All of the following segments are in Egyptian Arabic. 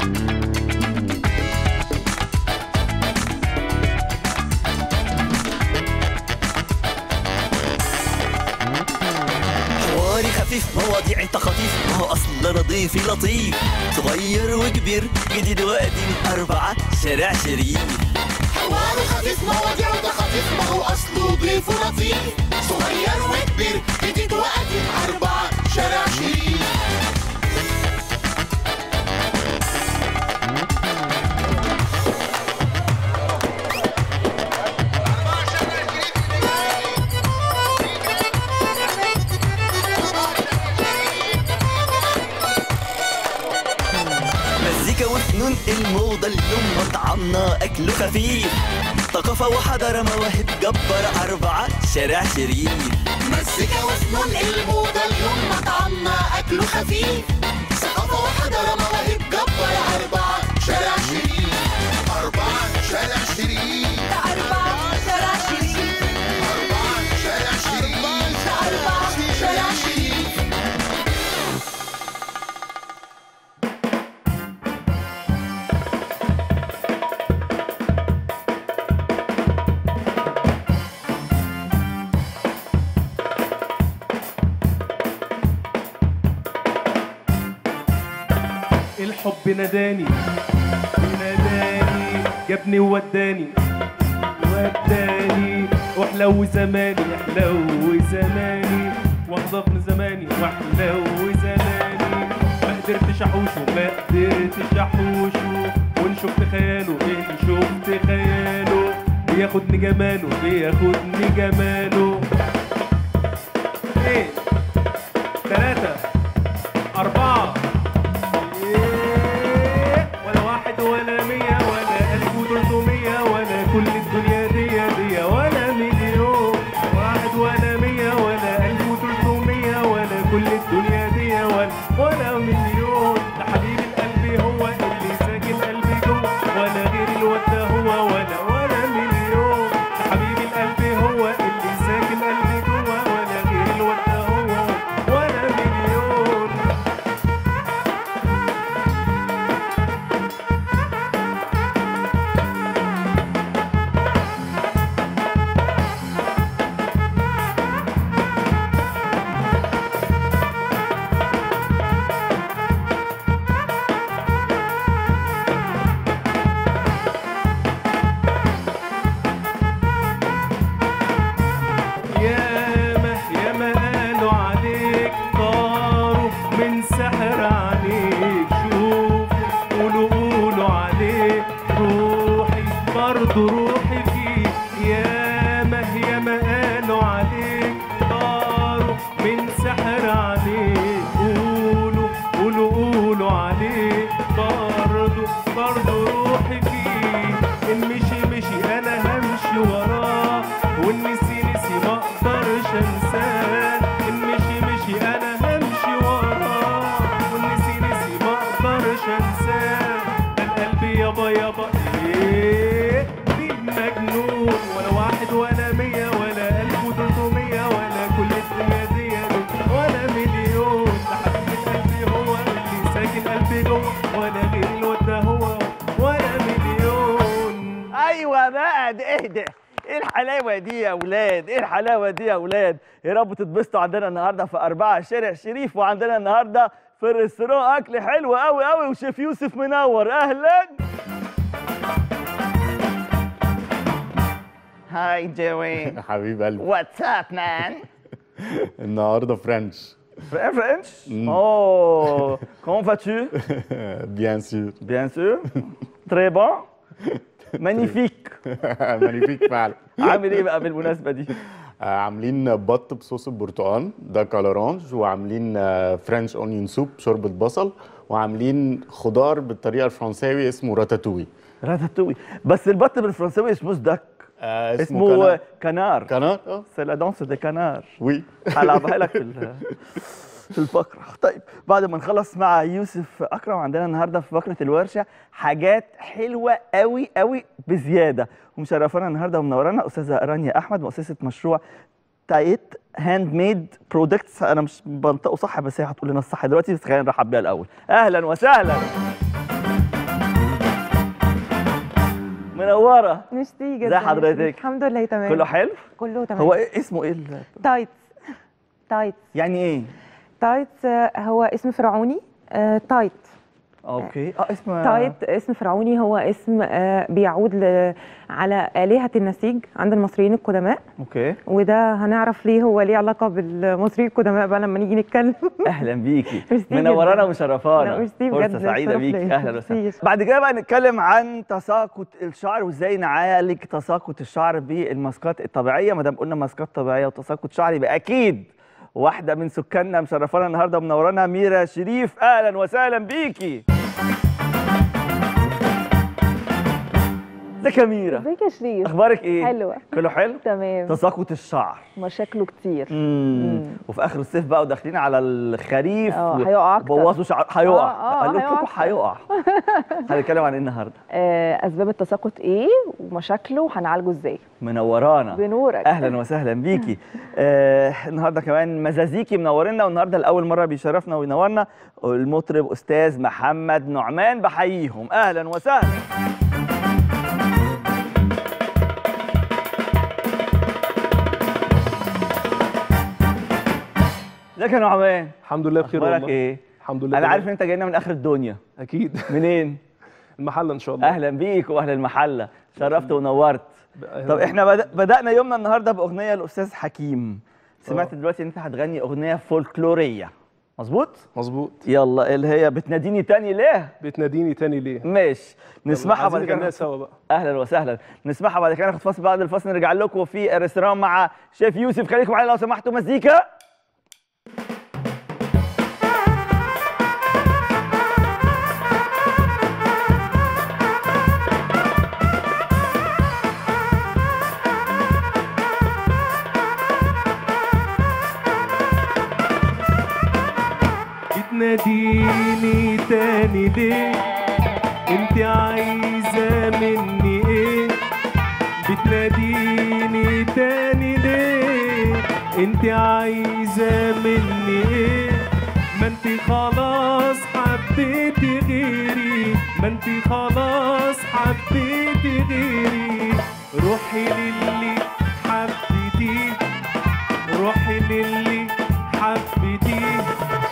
حواري خفيف مواضيع انت خفيف ما هو اصلا نظيفي لطيف صغير وكبير جديد وقديم اربعه شارع شريف حوار خفيف مواضيع ده خفيف ما هو اصله ضيف لطيف صغير وكبير جديد وقديم اربعه شارع شريف مزيكا وفنون الموضة اليوم مطعمنا أكله خفيف ثقافة وحضارة مواهب جبارة أربعة شارع شريف مزيكا وفنون الموضة اليوم مطعمنا أكله خفيف ثقافة وحضارة مواهب جبارة أربعة شارع شريف أربعة شارع شريف أربعة شارع شريف أربعة شارع شريف أربعة شارع شريف الحب ناداني ناداني جابني ووداني وداني واحلو زماني احلو زماني واخطفني زماني واحلو زماني ما قدرتش احوشه ما قدرتش احوشه وان شفت خياله ان شفت خياله بياخدني جماله بياخدني جماله ايه ثلاثة أربعة إيه؟ ولا واحد ولا مية ولا ألف وتلتمية ولا كل الدنيا دي دي ولا مليون واحد ولا مية ولا ألف وتلتمية ولا كل الدنيا دي ولا ولا مليون ده حبيب القلب هو اللي ساكن قلبي جوه ولا غير الواد ده هو ولا ولا مليون ده حبيب القلب هو اللي ساكن قلبي جوه ولا غير الواد ده هو ولا مليون ياما ياما قالوا عليك طاروا من سحر عليك شوف قولوا قولوا عليك روحي برضه روحي فيك ياما ياما قالوا عليك طاروا من سحر عليك قولوا قولوا قولوا عليك برضه برضه روحي فيك ان مشي مشي انا همشي وراه وان نسي نسي ما اقدرش انساه ان مشي مشي انا همشي وراه وان نسي نسي ما اقدرش انساه ده القلب يابا يابا ايه في مجنون ولا واحد ولا مية ولا ألف وتلتمية ولا كل الدنيا دي ولا مليون ده حبيب قلبي هو اللي ساكن قلبي جوه ولا غير الواد ده هو ولا مليون ايوه بقى ده اهدى ايه الحلاوه دي يا اولاد ايه الحلاوه دي يا اولاد يا رب تتبسطوا عندنا النهارده في أربعة شارع شريف وعندنا النهارده في الريستوران اكل حلو قوي قوي وشيف يوسف منور اهلا هاي جوي حبيب قلبي واتس اب مان النهارده فرنش فرنش اوه كومون فاتو بيان سور بيان سور تري بون مانيفيك مانيفيك فعلا عامل ايه بقى بالمناسبه دي آه، عاملين بط بصوص البرتقال ده كالورانج وعاملين آه، فرنش اونيون سوب شوربه بصل وعاملين خضار بالطريقه الفرنساوي اسمه راتاتوي راتاتوي بس البط بالفرنساوي اسمه دك آه، اسمه كنا- كنار كنار اه سي لا دانس دي كنار وي هلعبها لك في ال- في الفقره طيب بعد ما نخلص مع يوسف اكرم عندنا النهارده في فقره الورشه حاجات حلوه قوي قوي بزياده ومشرفانا النهارده ومنورانا استاذه رانيا احمد مؤسسه مشروع تايت هاند ميد برودكتس انا مش بنطقه صح بس هي هتقول لنا الصح دلوقتي بس خلينا نرحب بيها الاول اهلا وسهلا منوره ميرسي جدا ازي حضرتك؟ الحمد لله تمام كله حلو كله تمام هو إيه اسمه ايه ال- تايتس تايتس يعني ايه تايتس آه، هو اسم فرعوني آه، تايت اوكي اه اسم تايت اسم فرعوني هو اسم آه، بيعود ل- على آلهة النسيج عند المصريين القدماء اوكي وده هنعرف ليه هو ليه علاقة بالمصريين القدماء بقى لما نيجي نتكلم اهلا بيكي ميرسي منورانا جداً. ومشرفانا لا، ميرسي فرصه بجد، سعيده شرف بيكي ليا. اهلا وسهلا ميرسي. بعد كده بقى نتكلم عن تساقط الشعر وازاي نعالج تساقط الشعر بالماسكات الطبيعيه ما دام قلنا ماسكات طبيعيه وتساقط شعر يبقى اكيد واحده من سكاننا مشرفانا النهارده ومنورانا ميرا شريف اهلا وسهلا بيكي ازيك يا ميرا ازيك يا شريف اخبارك ايه حلوة. كله حلو تمام تساقط الشعر مشاكله كتير مم. وفي اخر الصيف بقى وداخلين على الخريف اه، هيقع أكتر. بوظوا شعر هيقع اه، اه، قال لكم هيقع أكتر. هيقع هنتكلم عن ايه النهارده آه اسباب التساقط ايه ومشاكله وهنعالجه ازاي منورانا بنورك اهلا وسهلا بيكي آه النهارده كمان مزازيكي منورنا والنهارده لاول مره بيشرفنا وينورنا المطرب استاذ محمد نعمان بحييهم اهلا وسهلا ازيك يا نعمان الحمد لله بخير اخبارك والله ايه الحمد لله انا تمام. عارف ان انت جاي لنا من اخر الدنيا اكيد منين المحل ان شاء الله اهلا بيك واهل المحله شرفت ونورت أهلاً. طب احنا بدأ بدانا يومنا النهارده باغنيه الاستاذ حكيم سمعت آه. دلوقتي ان انت هتغني اغنيه فولكلوريه مظبوط مظبوط يلا اللي هي بتناديني تاني ليه بتناديني تاني ليه ماشي نسمعها بعد عايزين كده نغنيها ناخد- سوا بقى اهلا وسهلا نسمعها بعد كده ناخد فاصل بعد الفاصل نرجع لكم في الريستوران مع شيف يوسف خليكم معايا لو سمحتوا مزيكا بتناديني تاني ليه انت عايزة مني ايه بتناديني تاني ليه انت عايزة مني ايه ما انت خلاص حبيتي غيري ما انت خلاص حبيتي غيري روحي للي حبيتيه روحي للي حبيتيه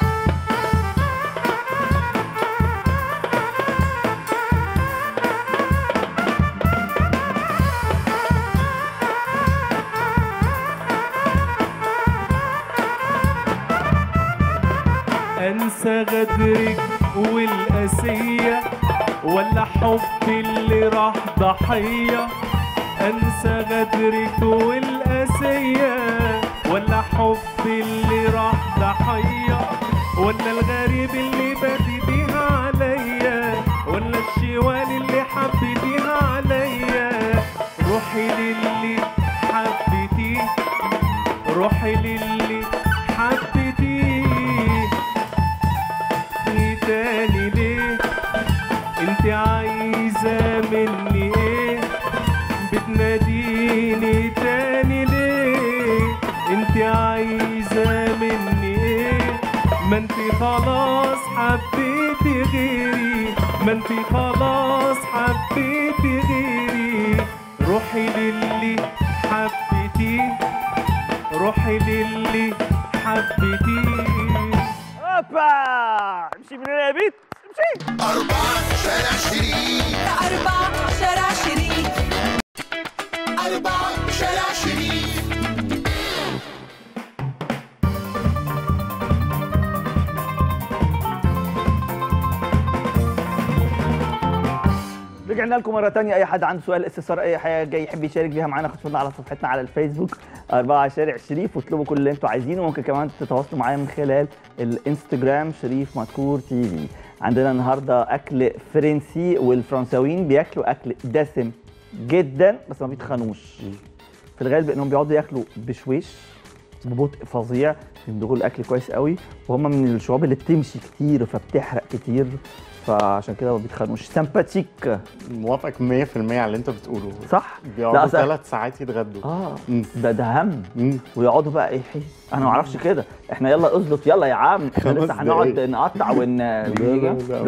انسى غدرك والقاسية ولا حب اللي راح ضحية انسى غدرك والقاسية ولا حب اللي راح ضحية ولا الغريب اللي بديتيها عليا ولا الشوال اللي حبيتيها عليا روحي للي حبيتيه روحي للي حبيتيه في تاني ليه انت عايزة مني ايه بتناديني تاني ليه انت عايزة مني ايه ما انت خلاص حبيتي غيري ما انت خلاص حبيتي غيري روحي للي حبيتيه روحي للي حبيتيه هوبا امشي من هنا يا بيت امشي أربعة شارع شريف أربعة شارع شريك أربعة شارع شريف رجعنا لكم مره تانية اي حد عنده سؤال استفسار اي حاجه جاي يحب يشارك بيها معانا خدوا على صفحتنا على الفيسبوك 4 شارع شريف واطلبوا كل اللي انتوا عايزينه وممكن كمان تتواصلوا معايا من خلال الانستجرام شريف مدكور تي في عندنا النهارده اكل فرنسي والفرنساويين بياكلوا اكل دسم جدا بس ما بيتخنوش في الغالب انهم بيقعدوا ياكلوا بشويش ببطء فظيع بيمضغوا الاكل كويس قوي وهم من الشعوب اللي بتمشي كتير فبتحرق كتير فعشان كده ما بيتخانقوش سامباتيك موافقك 100% على اللي انت بتقوله صح؟ لا بيقعدوا أصل- ثلاث ساعات يتغدوا اه مم. ده ده هم مم. ويقعدوا بقى ايه حي. انا ما اعرفش كده احنا يلا ازلط يلا يا عم احنا خمس لسه هنقعد دقايق. نقطع ون لا، لا.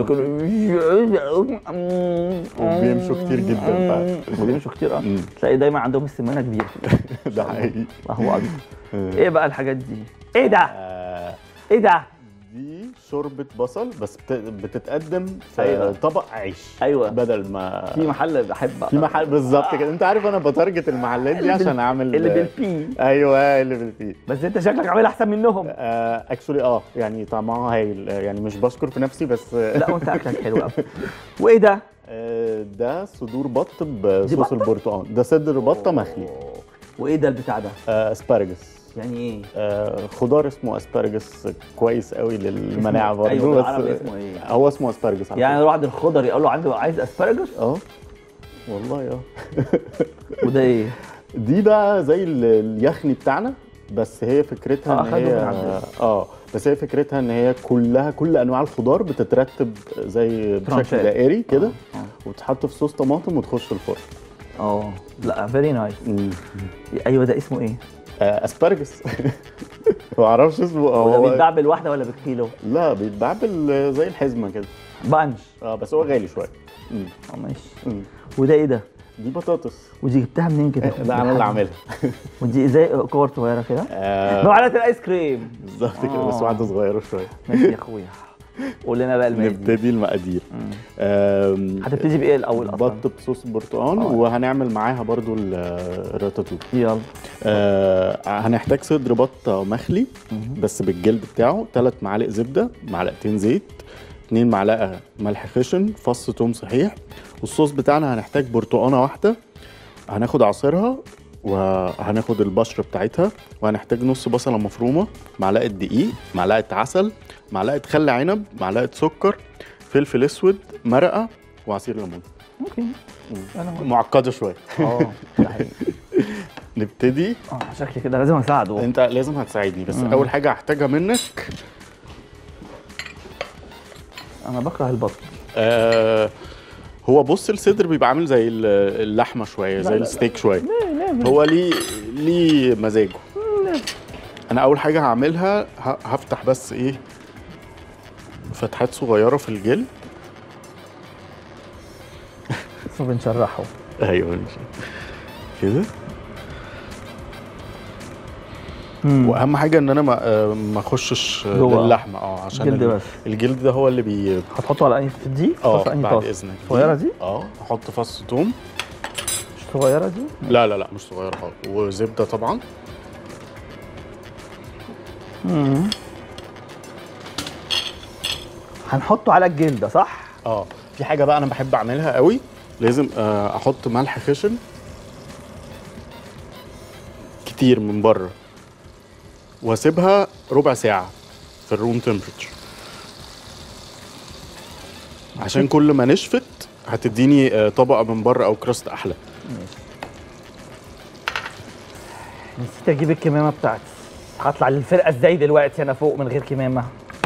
وبيمشوا كتير جدا فعلا. وبيمشوا كتير اه مم. تلاقي دايما عندهم السمانه كبيره ده حقيقي الله اكبر ايه بقى الحاجات دي ايه ده آه، ايه ده دي شوربه بصل بس بت- بتتقدم في أيوة. طبق عيش أيوة. بدل ما في محل بحب في محل بالظبط كده انت عارف انا بتارجت المحلات دي اللي بال- عشان اعمل اللي بالبي ايوه اللي بالبي بس انت شكلك عامل احسن منهم اكشولي اه يعني طعمها هايل آه، يعني مش بشكر في نفسي بس آه، لا وانت اكلك حلو قوي وايه ده آه، ده صدور بط بصوص بطة؟ البرتقال ده صدر بطه مخلي وايه ده البتاع ده آه، اسبارجس يعني ايه آه، خضار اسمه اسبارجس كويس قوي للمناعه اسمه- برضه أيوة، بس بالعربي اسمه إيه؟ هو اسمه اسبارجس على يعني فكرة. يروح عند الخضر يقول له عنده عايز اسبرجر اه والله اه وده ايه دي بقى زي ال- اليخني بتاعنا بس هي فكرتها آه، ان أخدوا هي من عندنا. اه بس هي فكرتها ان هي كلها كل انواع الخضار بتترتب زي بشكل ترانشات. دائري كده آه، آه. وتتحط في صوص طماطم وتخش الفرن اه لا فيري نايس ايوه ده اسمه ايه آه، اسبارجس ما اعرفش اسمه وده هو بيتباع بالواحده ولا بالكيلو لا بيتباع بال- زي الحزمه كده بانش اه بس هو غالي شويه مم. اه ماشي مم. وده ايه ده دي بطاطس ودي جبتها منين كده لا انا اللي عاملها ودي زي كور صغيره كده آه، معلقه الايس كريم بالظبط كده بس آه. واحده صغيره شويه ماشي يا اخويا قول لنا بقى المقادير نبتدي المقادير آم، هتبتدي بايه الاول اصلا بط بصوص برتقال آه. وهنعمل معاها برضو ال- الراتاتوي يلا آه هنحتاج صدر بط مخلي بس بالجلد بتاعه ثلاث معالق زبده معلقتين زيت اتنين معلقه ملح خشن فص توم صحيح والصوص بتاعنا هنحتاج برتقانه واحده هناخد عصيرها وهناخد البشره بتاعتها وهنحتاج نص بصله مفرومه معلقه دقيق معلقه عسل معلقه خل عنب معلقه سكر فلفل اسود مرقه وعصير ليمون اوكي معقده شويه اه ده حقيقي. نبتدي اه شكلي كده لازم اساعده انت لازم هتساعدني بس مم. اول حاجه هحتاجها منك انا بكره البط آه هو بص الصدر بيبقى عامل زي ال- اللحمه شويه زي الستيك شويه هو ليه ليه مزاجه انا اول حاجه هعملها ه- هفتح بس ايه فتحات صغيره في الجلد بس بنشرحه ايوه ماشي. كده مم. واهم حاجه ان انا ما آه، ما اخشش جوه. للحمه اه عشان جلد ال- بس. الجلد ده هو اللي بي هتحطه على انهي في دي اه في انهي بعد طاسه اذنك صغيره دي اه احط فص ثوم مش صغيره دي لا لا لا مش صغيره خالص وزبده طبعا مم. هنحطه على الجلده صح اه في حاجه بقى انا بحب اعملها قوي لازم آه، احط ملح خشن كتير من بره واسيبها ربع ساعه في الروم تمبرتشر عشان كل ما نشفت هتديني آه، طبقه من بره او كراست احلى نسيت اجيب الكمامه بتاعتي هطلع للفرقه ازاي دلوقتي انا فوق من غير كمامه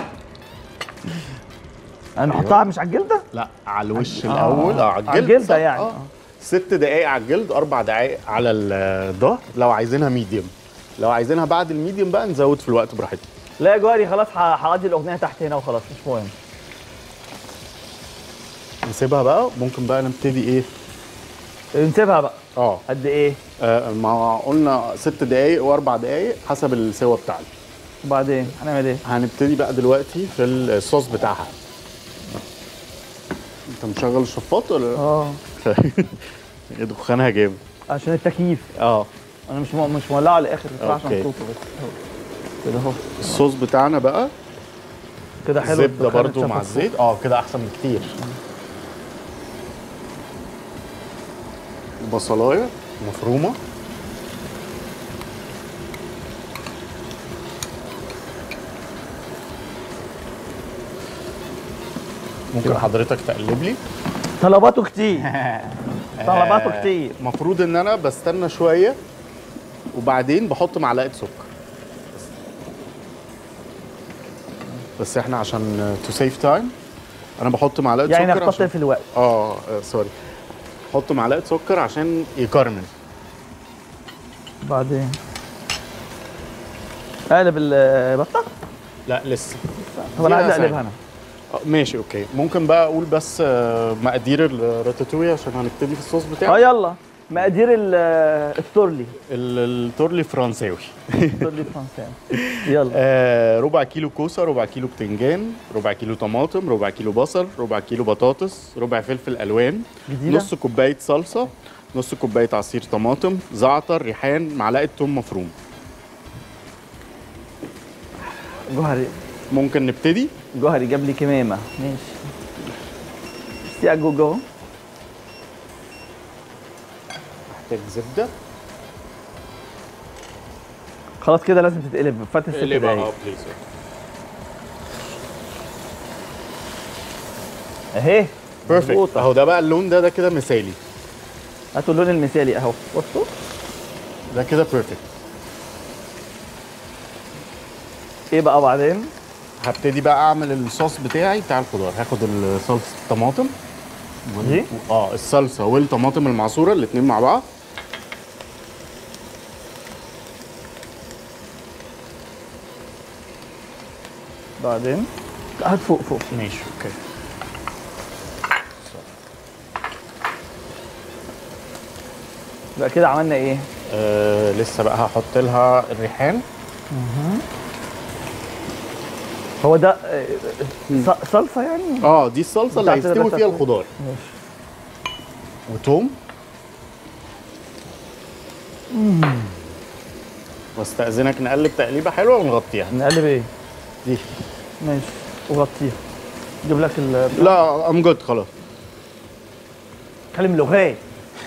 انا نحطها مش على الجلده لا على الوش الاول اه على على الجلد الجلدة صح، يعني. آه. ست دقايق على الجلد اربع دقايق على الظهر لو عايزينها ميديوم لو عايزينها بعد الميديوم بقى نزود في الوقت براحتنا لا يا جواري خلاص ه- هقضي الاغنيه تحت هنا وخلاص مش مهم نسيبها بقى ممكن بقى نبتدي ايه نسيبها بقى اه قد ايه آه، ما قلنا ست دقايق واربع دقايق حسب السوا بتاعنا وبعدين هنعمل ايه هنبتدي بقى دلوقتي في الصوص بتاعها انت مشغل الشفاط ولا لا؟ اه إيه دخانها جامد عشان التكييف اه انا مش م... مش مولعه للاخر بس عشان أوكي. صوته بس أهو. كده اهو الصوص بتاعنا بقى كده حلو زبده الدخان برضو مع اتشفط الزيت اه كده احسن بكتير بصلايه مفرومه ممكن حضرتك تقلب لي طلباته كتير طلباته كتير المفروض ان انا بستنى شويه وبعدين بحط معلقه سكر بس, بس احنا عشان تو سيف تايم انا بحط معلقه يعني سكر نختصر عشان في الوقت اه آه، سوري حط معلقه سكر عشان يكرمل بعدين اقلب البطه لا لسه هو انا دي عايز أسهل. اقلبها انا آه، ماشي اوكي ممكن بقى اقول بس آه، مقادير الراتاتوي عشان هنبتدي في الصوص اه بتاعه يلا مقادير ال- التورلي ال- التورلي فرنساوي التورلي فرنساوي يلا آه، ربع كيلو كوسه ربع كيلو بتنجان ربع كيلو طماطم ربع كيلو بصل ربع كيلو بطاطس ربع فلفل الوان جديده نص كوبايه صلصه نص كوبايه عصير طماطم زعتر ريحان معلقه توم مفروم جوهري ممكن نبتدي جوهري جاب لي كمامه ماشي سي جوجو محتاج زبده خلاص كده لازم تتقلب فات الست اللي بقى دقايق بليز اهي بيرفكت مظبوطة. اهو ده بقى اللون ده ده كده مثالي هاتوا اللون المثالي اهو بصوا ده كده بيرفكت ايه بقى بعدين هبتدي بقى اعمل الصوص بتاعي بتاع الخضار هاخد صلصه الطماطم وال- دي؟ اه الصلصه والطماطم المعصوره الاتنين مع بعض بعدين لا هات فوق فوق ماشي اوكي يبقى كده عملنا ايه آه لسه بقى هحط لها الريحان هو ده آه، ص- صلصه يعني اه دي الصلصه اللي بتاعت هيستوي فيها الراتاتوي. الخضار وتوم واستأذنك نقلب تقليبه حلوه ونغطيها نقلب ايه دي ماشي وغطيها جيب لك ال لا ام جود خلاص كلم لغات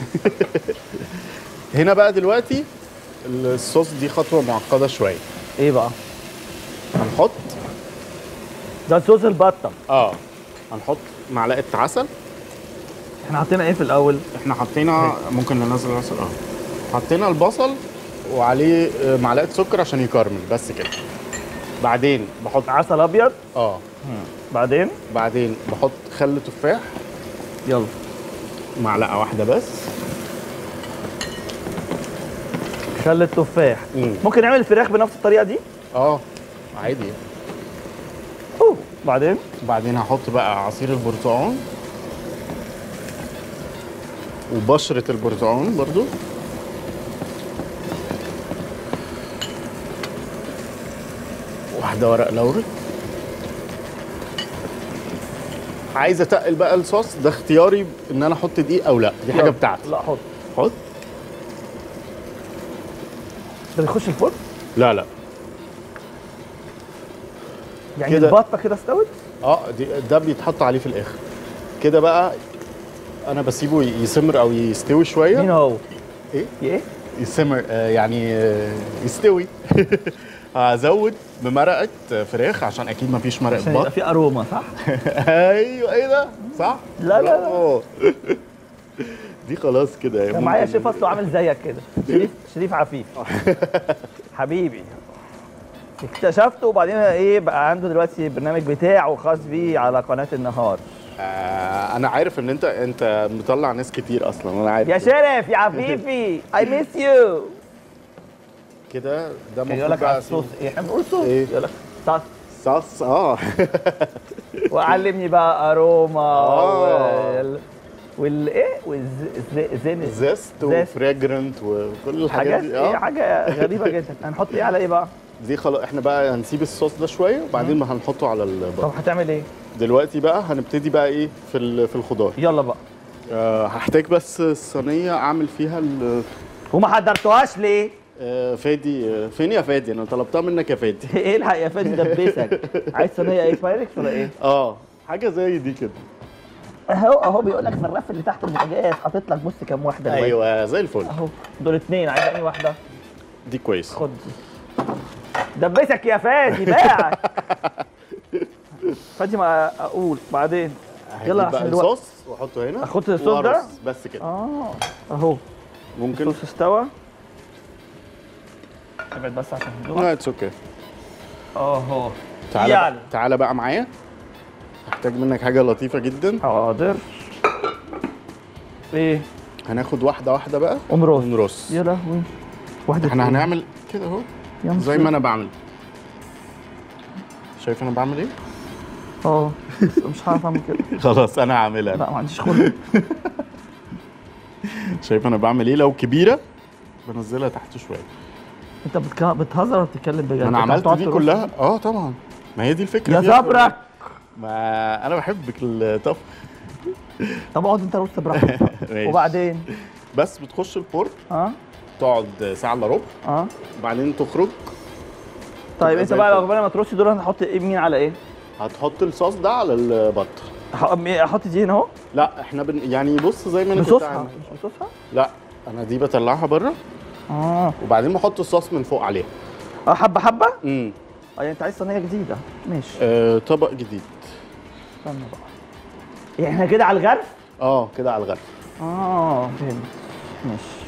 هنا بقى دلوقتي الصوص دي خطوه معقده شويه ايه بقى هنحط ده صوص البطه اه هنحط معلقه عسل احنا حطينا ايه في الاول احنا حطينا ممكن ننزل العسل اه حطينا البصل وعليه آه، معلقه سكر عشان يكرمل بس كده بعدين بحط عسل ابيض اه بعدين بعدين بحط خل تفاح يلا معلقه واحده بس خل التفاح مم. ممكن نعمل الفراخ بنفس الطريقه دي اه عادي أوه. بعدين بعدين هحط بقى عصير البرتقال وبشرة البرتقال برضو واحدة ورق لوري عايز اتقل بقى الصوص ده اختياري ان انا احط دقيق او لا دي حاجة يلا. بتاعتي لا حط حط ده بيخش الفرن لا لا يعني كده. البطه كده استوت اه دي ده بيتحط عليه في الاخر كده بقى انا بسيبه يسمر او يستوي شويه مين هو ايه ايه يسمر آه يعني آه يستوي هزود بمرقه فراخ عشان اكيد ما فيش مرقه عشان يبقى بط في اروما صح ايوه ايه ده صح لا، لا، لا. برافو. دي خلاص كده كان معايا شيف اصله عامل زيك كده شريف شريف عفيف حبيبي اكتشفته وبعدين ايه بقى عنده دلوقتي البرنامج بتاعه خاص بيه على قناه النهار آه انا عارف ان انت انت مطلع ناس كتير اصلا انا عارف يا شرف يا عفيفي اي ميس يو كده ده يقول المفروض لك على بقى الصوص ايه احنا بنقول صوص إيه؟ يقول لك صوص صوص اه وعلمني بقى اروما آه. وال والايه والزين زيست زيست. وفراجرنت وكل الحاجات حاجات دي ايه اه حاجه غريبه جدا هنحط ايه على ايه بقى دي خلاص احنا بقى هنسيب الصوص ده شويه وبعدين ما هنحطه على طب البط هتعمل ايه دلوقتي بقى هنبتدي بقى ايه في ال- في الخضار يلا بقى آه هحتاج بس الصينيه اعمل فيها ال- وما حضرتوهاش ليه آه فادي آه فين يا فادي انا طلبتها منك يا فادي ايه الحق يا فادي دبسك عايز صينيه ايه بايركس ولا ايه اه حاجه زي دي كده اهو اهو بيقول لك في الرف اللي تحت البوتاجاز حاطط لك بص كام واحده دلوقتي. ايوه زي الفل اهو دول اتنين عايز انهي واحده دي كويس خد دي دبسك يا فادي باعك فادي ما اقول بعدين يلا هجيب بقى عشان الوقت الصوص واحطه هنا أحط الصوص ده؟ وأرص بس كده اه اهو ممكن الصوص استوى ابعد بس عشان الضوء لا اتس اوكي اهو تعالى يعني. بقى- تعالى بقى معايا هحتاج منك حاجه لطيفه جدا حاضر ايه هناخد واحده واحده بقى ونرص ونرص يا لهوي واحدة احنا إيه؟ هنعمل كده اهو يا زي نهار ما انا بعمل شايف انا بعمل ايه اه بس مش هعرف اعمل كده خلاص انا هعملها لا ما عنديش خلق شايف انا بعمل ايه لو كبيره بنزلها تحت شويه انت بتك... بتهزر ولا بتتكلم بجد؟ انا أنت عملت هتقعد دي ترص؟ كلها اه طبعا ما هي دي الفكره يا فيها صبرك ما انا بحبك الطبخ طب اقعد انت رص براحتك ماشي. وبعدين بس بتخش الفرن اه تقعد ساعه الا ربع اه وبعدين تخرج طيب تبقى انت زي بقى الفل. لو قبل ما ترص دول هنحط ايه مين على ايه؟ هتحط الصوص ده على البط ح- احط دي هنا اهو لا احنا بن... يعني بص زي ما انا كنت بصوصها عامل. مش بصوصها؟ لا انا دي بطلعها بره اه وبعدين بحط الصوص من فوق عليها اه حبه حبه؟ امم اه يعني انت عايز صينيه جديده ماشي آه طبق جديد استنى بقى يعني احنا كده على الغرف؟ اه كده على الغرف اه فهمت ماشي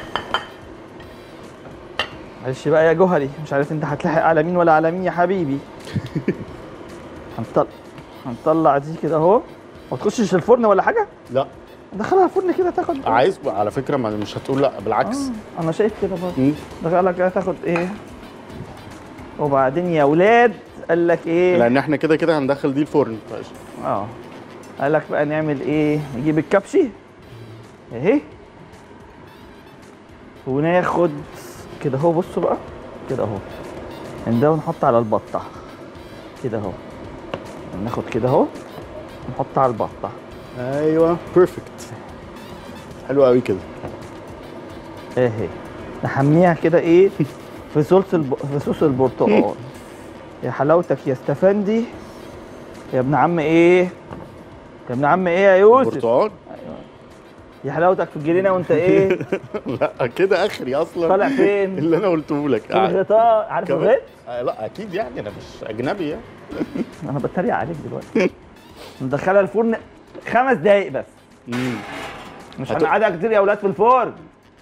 معلش بقى يا جوهري مش عارف انت هتلاحق على مين ولا على مين يا حبيبي هنطلع هنطلع دي كده اهو ما تخشش الفرن ولا حاجه لا دخلها الفرن كده تاخد عايز على فكره ما مش هتقول لا بالعكس آه. انا شايف كده برضه مم. دخلها كده تاخد ايه وبعدين يا ولاد قال لك ايه لان احنا كده كده هندخل دي الفرن اه قال لك بقى نعمل ايه نجيب الكبشي اهي وناخد كده اهو بصوا بقى كده اهو من ده ونحط على البطه كده اهو ناخد كده اهو نحط على البطه ايوه بيرفكت حلو قوي كده اهي نحميها كده ايه في صوص الب... في صوص البرتقال يا حلاوتك يا استفندي يا ابن عم ايه يا ابن عم ايه يا يوسف برتقال يا حلاوتك في الجنينه وانت ايه لا كده اخري اصلا طالع فين؟ اللي انا قلته لك في الغطاء عارف كمان؟ الغيط آه لا اكيد يعني انا مش اجنبي يعني انا بتريق عليك دلوقتي ندخلها الفرن خمس دقايق بس مم. مش هت- هنقعدها كتير يا اولاد في الفرن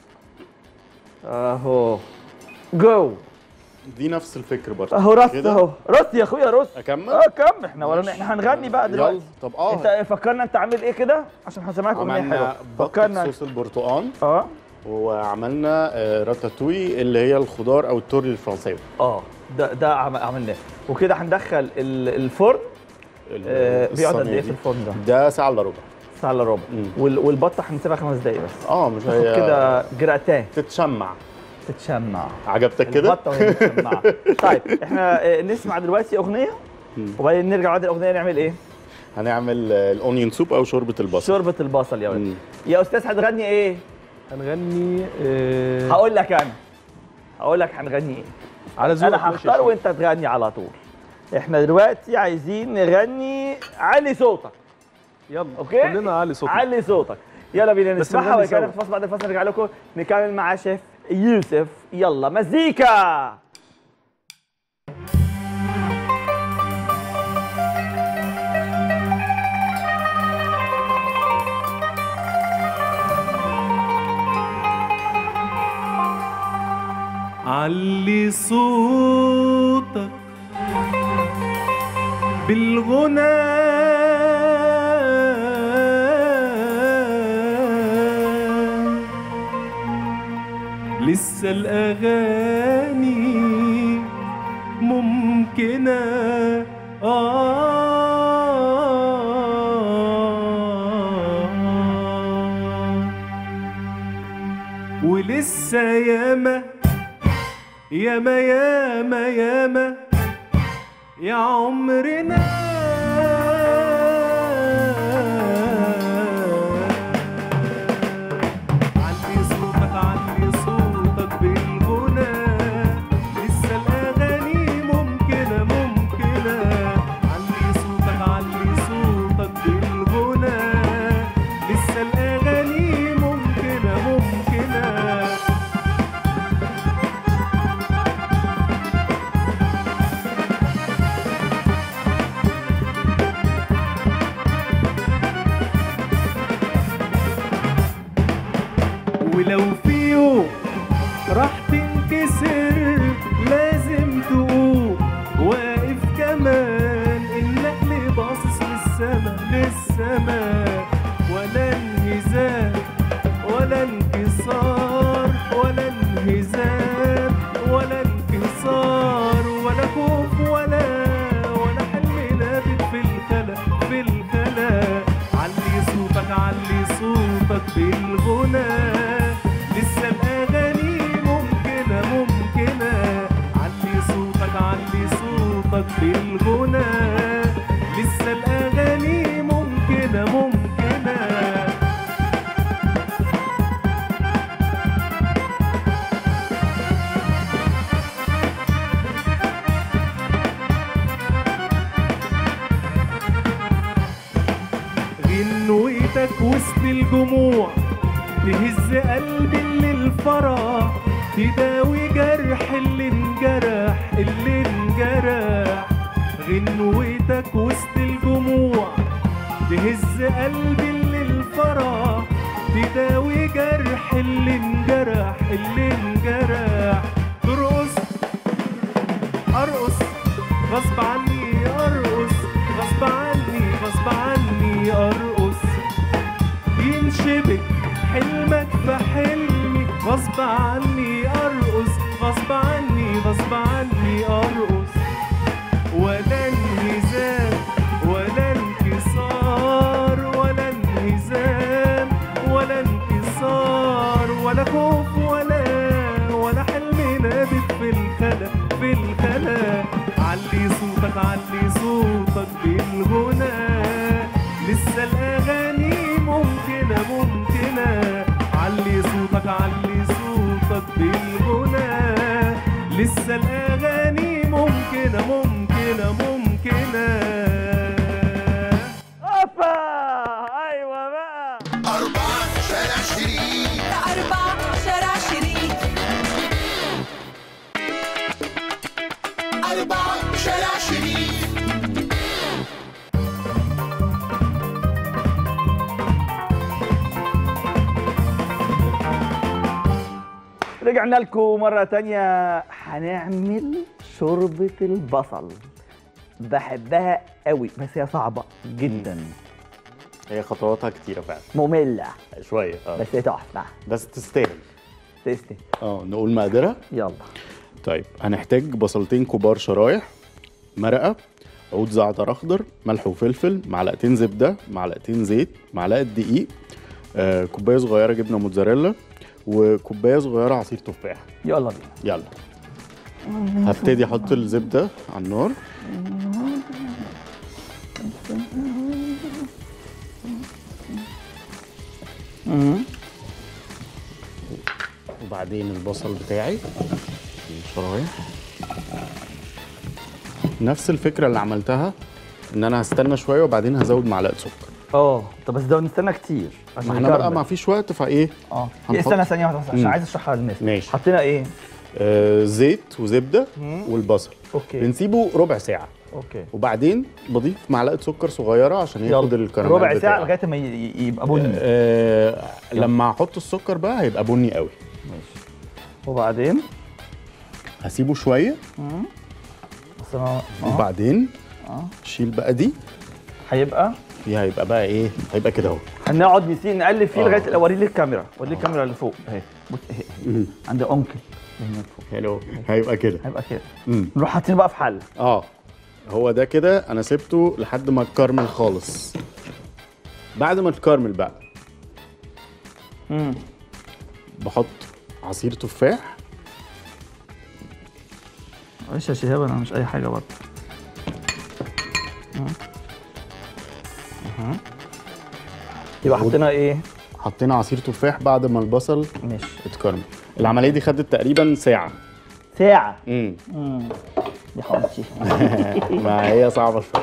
اهو جو دي نفس الفكر برضه اهو رص كده؟ اهو رص يا اخويا رص اكمل اه كم احنا ولا ماشي. احنا هنغني بقى دلوقتي يلا طب اه انت فكرنا انت عامل ايه كده عشان هسمعك اغنيه عملنا حلوه بطة فكرنا صوص البرتقال اه وعملنا آه، راتاتوي اللي هي الخضار او التوري الفرنساوي اه ده ده عم- عملناه وكده هندخل ال- الفرن آه بيقعد قد الصينية ايه دي. في الفرن ده؟ ده ساعه الا ربع ساعه الا ربع مم. وال- والبطه هنسيبها خمس دقايق بس اه مش ناخد هي كده جراتان تتشمع تتشمع عجبتك كده البطه وهي متشمعه طيب احنا آه، نسمع دلوقتي اغنيه مم. وبعدين نرجع بعد الاغنيه نعمل ايه؟ هنعمل آه، الاونيون سوب او شوربه البصل شوربه البصل يا ولد مم. يا استاذ هتغني ايه؟ هنغني آه هقول لك انا هقول لك هنغني ايه على ذوقك انا ماشي يا هختار شيخ. وانت تغني على طول احنا دلوقتي عايزين نغني علي صوتك يلا أوكي؟ كلنا علي صوتنا علي صوتك يلا بينا بس نسمعها نغني وكان سوا. نخلص بعد الفاصل نرجع لكم نكمل مع شيف يوسف يلا مزيكا علي صوتك بالغنى لسه الأغاني ممكنة آه ولسه ياما ياما ياما ياما يا عمرنا علي صوتك علي صوتك بالغنى لسه الأغاني ممكنة ممكنة علي صوتك علي صوتك بالغنى لسه الأغاني ممكنة ممكنة ولو في يوم راح تنكسر لازم تقوم واقف كمان النقل باصص للسما انهزام ولا انكسار ولا انهزام ولا انكسار ولا خوف ولا ولا حلم نابت في الخلا في الخلا علي صوتك علي صوتك بالغنى لسه الاغاني ممكنه ممكنه علي صوتك علي صوتك بالغنى لسه الاغاني ممكنه ممكنه غنوتك وسط الجموع تهز قلبي اللي الفرح تداوي جرح اللي انجرح اللي انجرح غنوتك وسط الجموع تهز قلبي اللي الفرح تداوي جرح اللي انجرح اللي انجرح ترقص ارقص غصب عني ارقص غصب عني غصب عني ارقص ينشبك حلمك في حلمي غصب عني ارقص غصب عني غصب عني ارقص ولا انهزام ولا انكسار ولا انهزام ولا انكسار ولا خوف ولا ولا حلم نابت في الخلا في الخلا علي صوتك علي صوتك بالغنى لسه الاغاني ممكنه ممكنه علي صوتك علي صوتك بالغنى لسه الاغاني ممكنه ممكنه ممكنه اوبا ايوه بقى أربعة شارع شريك أربعة شارع شريك أربعة شارع شريك رجعنا لكم مرة تانية هنعمل شوربة البصل بحبها قوي بس هي صعبة جدا هي خطواتها كتيره فعلا مملة شويه اه بس هي تحفة بس تستاهل تستي اه نقول مقاديرها يلا طيب هنحتاج بصلتين كبار شرايح مرقه عود زعتر اخضر ملح وفلفل معلقتين زبده معلقتين زيت معلقه دقيق آه، كوبايه صغيره جبنه موتزاريلا وكوبايه صغيره عصير تفاح يلا بينا يلا هبتدي احط الزبده على النار وبعدين البصل بتاعي الشرايح نفس الفكره اللي عملتها ان انا هستنى شويه وبعدين هزود معلقه سكر اه طب بس ده نستنى كتير عشان ما احنا بقى يكرمل. ما فيش وقت فايه اه هنحط- استنى ثانية واحدة عشان مم. عايز اشرحها للناس ماشي. حطينا ايه؟ آه زيت وزبده والبصل اوكي بنسيبه ربع ساعه اوكي وبعدين بضيف معلقه سكر صغيره عشان ياخد يلا الكراميل ربع ساعة بتاعه. لغاية ما ي- يبقى بني آه لما احط السكر بقى هيبقى بني قوي ماشي وبعدين هسيبه شويه بس انا اه وبعدين شيل بقى دي هيبقى فيها هيبقى بقى ايه هيبقى كده اهو هنقعد نسيب نقلب فيه آه. لغايه اوريه للكاميرا وريه الكاميرا اللي فوق اهي بص اهي اهي. عند انكل هناك فوق حلو هيبقى كده هيبقى كده مم. نروح حاطينه بقى في حل اه هو ده كده انا سبته لحد ما اتكرمل خالص بعد ما اتكرمل بقى امم بحط عصير تفاح معلش يا شهاب انا مش اي حاجه برضه يبقى حطينا ايه؟ حطينا عصير تفاح بعد ما البصل ماشي اتكرمل العمليه دي خدت تقريبا ساعه ساعه امم يا حبيبتي ما هي صعبه شويه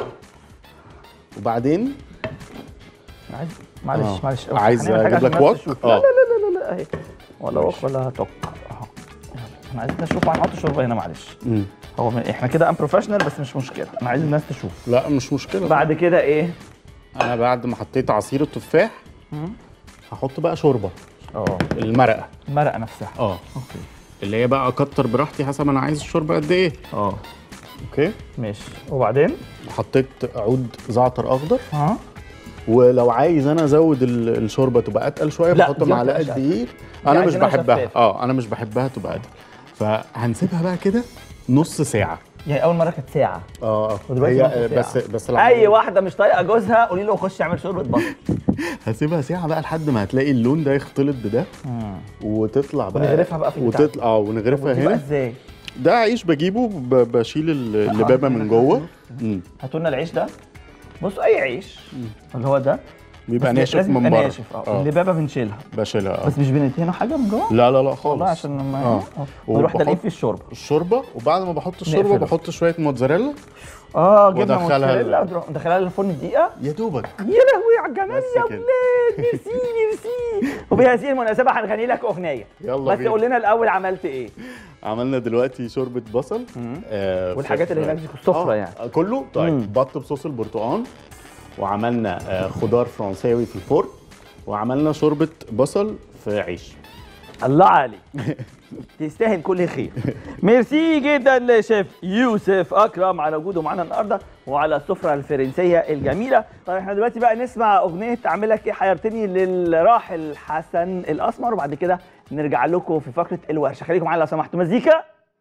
وبعدين عايز معلش آه. معلش عايز هنعمل حاجة أجيب لك عشان الناس وك؟ تشوف. آه. لا لا لا لا لا اهي ولا ماشي. وك ولا توك اهو يلا. احنا عايزين نشوف هنحط شوربه هنا معلش مم. هو من- احنا كده ام بروفيشنال بس مش مشكله انا عايز الناس تشوف لا مش مشكله بعد كده ايه؟ انا بعد ما حطيت عصير التفاح هحط بقى شوربه اه المرقه المرقه نفسها اه اوكي اللي هي بقى اكتر براحتي حسب انا عايز الشوربه قد ايه اه اوكي ماشي وبعدين حطيت عود زعتر اخضر ها ولو عايز انا ازود ال- الشوربه تبقى اتقل شويه لا، بحط دي معلقه مبتبقاش أتقل. دقيق دي انا مش عايزينها بحبها شفافة. اه انا مش بحبها تبقى اتقل فهنسيبها بقى كده نص ساعه يعني اول مره كانت ساعه اه ودلوقتي نص هي ساعة. بس بس اي العملية- واحده مش طايقه جوزها قولي له خش اعمل شوربه بصل هسيبها ساعه بقى لحد ما هتلاقي اللون ده يختلط بده وتطلع بقى ونغرفها بقى في البتاع. وتطلع اه ونغرفها ودي بقى هنا ازاي ده عيش بجيبه ب- بشيل ال- اللبابه من جوه مم. هاتوا لنا العيش ده بصوا اي عيش اللي هو ده بيبقى بس ناشف لازم من يبقى بره ناشف اه اللبابه بنشيلها بشيلها اه بس مش بندهنه حاجه من جوه لا لا لا خالص والله عشان لما اه ونروح وبحط دلقين في الشوربه الشوربه وبعد ما بحط الشوربه نقفله. بحط شويه موتزاريلا اه جبنه وأدخلها موتزاريلا ال- ونروح ندخلها الفرن دقيقه يا دوبك يا لهوي على الجمال بس يا كده. ولاد ميرسي ميرسي وبهذه المناسبه هنغني لك اغنيه يلا بس بينا. قول لنا الاول عملت ايه عملنا دلوقتي شوربه بصل آه والحاجات في- اللي هناك دي السفرة آه، يعني. آه، كله طيب بط بصوص البرتقال وعملنا آه خضار فرنساوي في الفرن وعملنا شوربه بصل في عيش الله عليك تستاهل كل خير ميرسي جدا لشيف يوسف اكرم على وجوده معانا النهارده وعلى السفره الفرنسيه الجميله طيب احنا دلوقتي بقى نسمع اغنيه اعمل لك ايه حيرتني للراحل حسن الاسمر وبعد كده نرجع لكم في فقره الورشه خليكم معانا لو سمحتوا مزيكا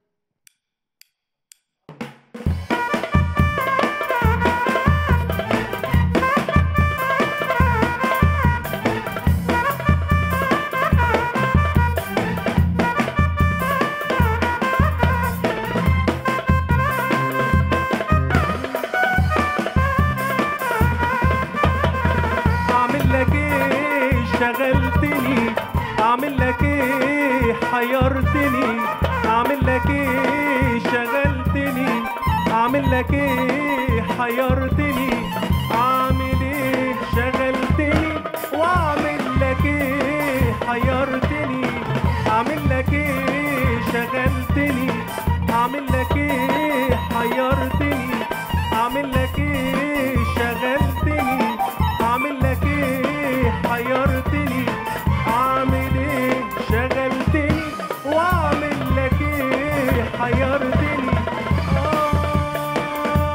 اعمل لك ايه شغلتني اعمل لك ايه حيرتني اعمل لك ايه شغلتني اعمل لك ايه حيرتني اعمل ايه شغلتني واعمل لك ايه حيرتني اعمل لك ايه شغلتني اعمل لك ايه حيرتني اعمل لك ايه شغلتني اعمل لك ايه حيرتني اعمل ايه شغلتني واعمل لك ايه حيرتني آه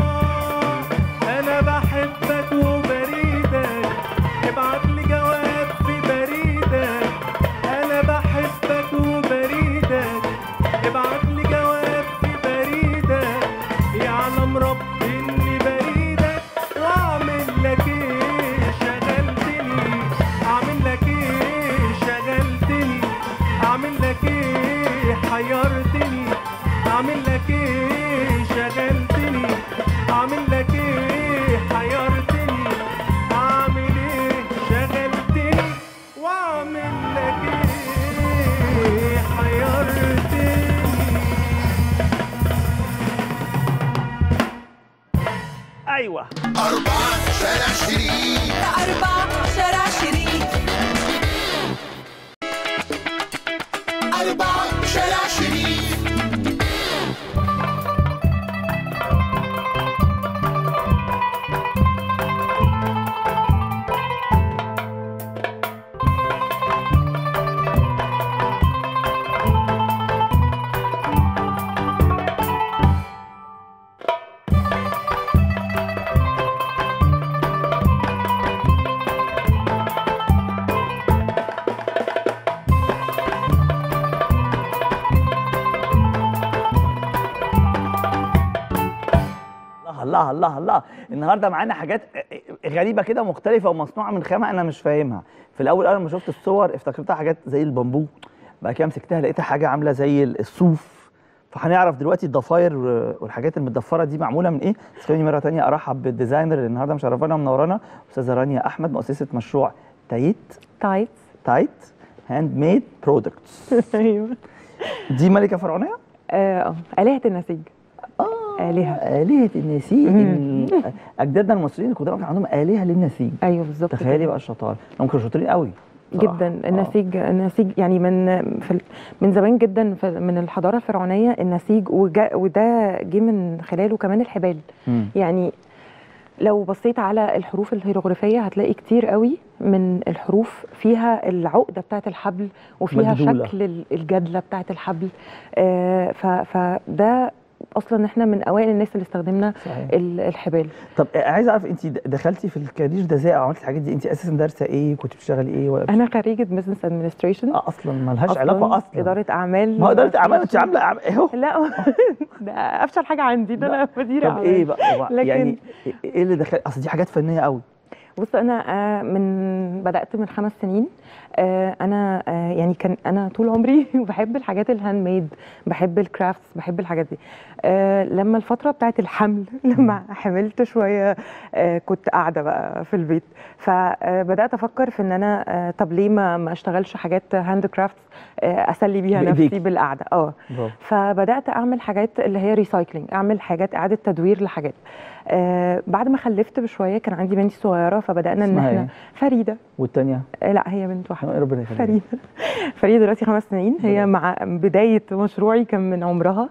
انا بحبك وبريدك ابعت لي جواب في بريدك انا بحبك وبريدك ابعت لي جواب في بريدك يعلم ربي اني بريدك واعمل لك ايه شغلتني اعمل لك ايه شغلتني اعمل لك ايه حيرتني اعمل لك ايه شغلتني اعمل لك ايه حيرتني اعمل ايه شغلتني واعمل لك ايه حيرتني ايوه أربعة شارع شريك أربعة شارع شريك أربعة شارع شريك الله الله الله الله النهارده معانا حاجات غريبه كده مختلفه ومصنوعه من خامه انا مش فاهمها في الاول اول ما شفت الصور افتكرتها حاجات زي البامبو بعد كده مسكتها لقيتها حاجه عامله زي الصوف فهنعرف دلوقتي الضفاير والحاجات المتضفره دي معموله من ايه بس خليني مره تانية ارحب بالديزاينر اللي النهارده مشرفانا ومنورانا استاذه رانيا احمد مؤسسه مشروع تايت تايت تايت هاند ميد برودكتس ايوه دي ملكه فرعونيه اه آه، آلهة النسيج آلهة آلهة النسيج ال- أجدادنا المصريين القدامى كان عندهم آلهة للنسيج ايوه بالظبط تخيلي كده. بقى الشطارة هم كانوا شاطرين قوي بصراحة. جدا آه. النسيج النسيج يعني من في ال- من زمان جدا في- من الحضاره الفرعونيه النسيج وجا وده جه من خلاله كمان الحبال مم. يعني لو بصيت على الحروف الهيروغليفيه هتلاقي كتير قوي من الحروف فيها العقده بتاعه الحبل وفيها مجدولة. شكل ال- الجدله بتاعه الحبل آه، ف- فده اصلا احنا من اوائل الناس اللي استخدمنا صحيح. ال- الحبال طب آه، عايز اعرف انت د- دخلتي في الكارير ده ازاي او عملتي الحاجات دي انت اساسا دارسه ايه كنت بتشتغلي ايه ولا انا خريجه بزنس ادمنستريشن آه اصلا مالهاش علاقه اصلا اداره اعمال ما هو اداره اعمال انت عامله أعمال- اهو لا ده افشل حاجه عندي ده انا مديره طب ايه بقى هو لكن- يعني ايه اللي دخل اصل دي حاجات فنيه قوي بص انا آه، من بدات من خمس سنين آه، انا آه، يعني كان انا طول عمري بحب الحاجات الهاند ميد بحب الكرافتس بحب الحاجات دي آه، لما الفتره بتاعت الحمل لما حملت شويه آه، كنت قاعده بقى في البيت فبدات افكر في ان انا آه، طب ليه ما ما اشتغلش حاجات هاند كرافتس اسلي بيها بإيديكي. نفسي بالقعده اه برافو. فبدات اعمل حاجات اللي هي ريسايكلينج اعمل حاجات اعاده تدوير لحاجات آه بعد ما خلفت بشويه كان عندي بنتي صغيره فبدانا ان اسمها احنا إيه؟ فريده والتانيه آه لا هي بنت واحده ربنا يخليها فريده فريده دلوقتي خمس سنين هي مع بدايه مشروعي كان من عمرها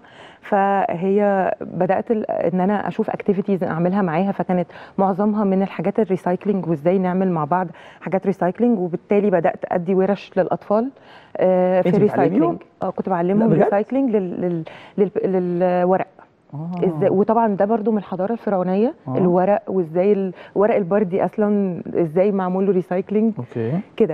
فهي بدات ال- ان انا اشوف اكتيفيتيز اعملها معاها فكانت معظمها من الحاجات الريسايكلينج وازاي نعمل مع بعض حاجات ريسايكلينج وبالتالي بدات ادي ورش للاطفال آه، في أنت بتعلميهم؟ ريسايكلينج اه كنت لا، بعلمهم بجد؟ ريسايكلينج لل... لل... لل... للورق ازاي وطبعا ده برضو من الحضاره الفرعونيه آه. الورق وازاي الورق البردي اصلا ازاي معمول له ريسايكلينج اوكي كده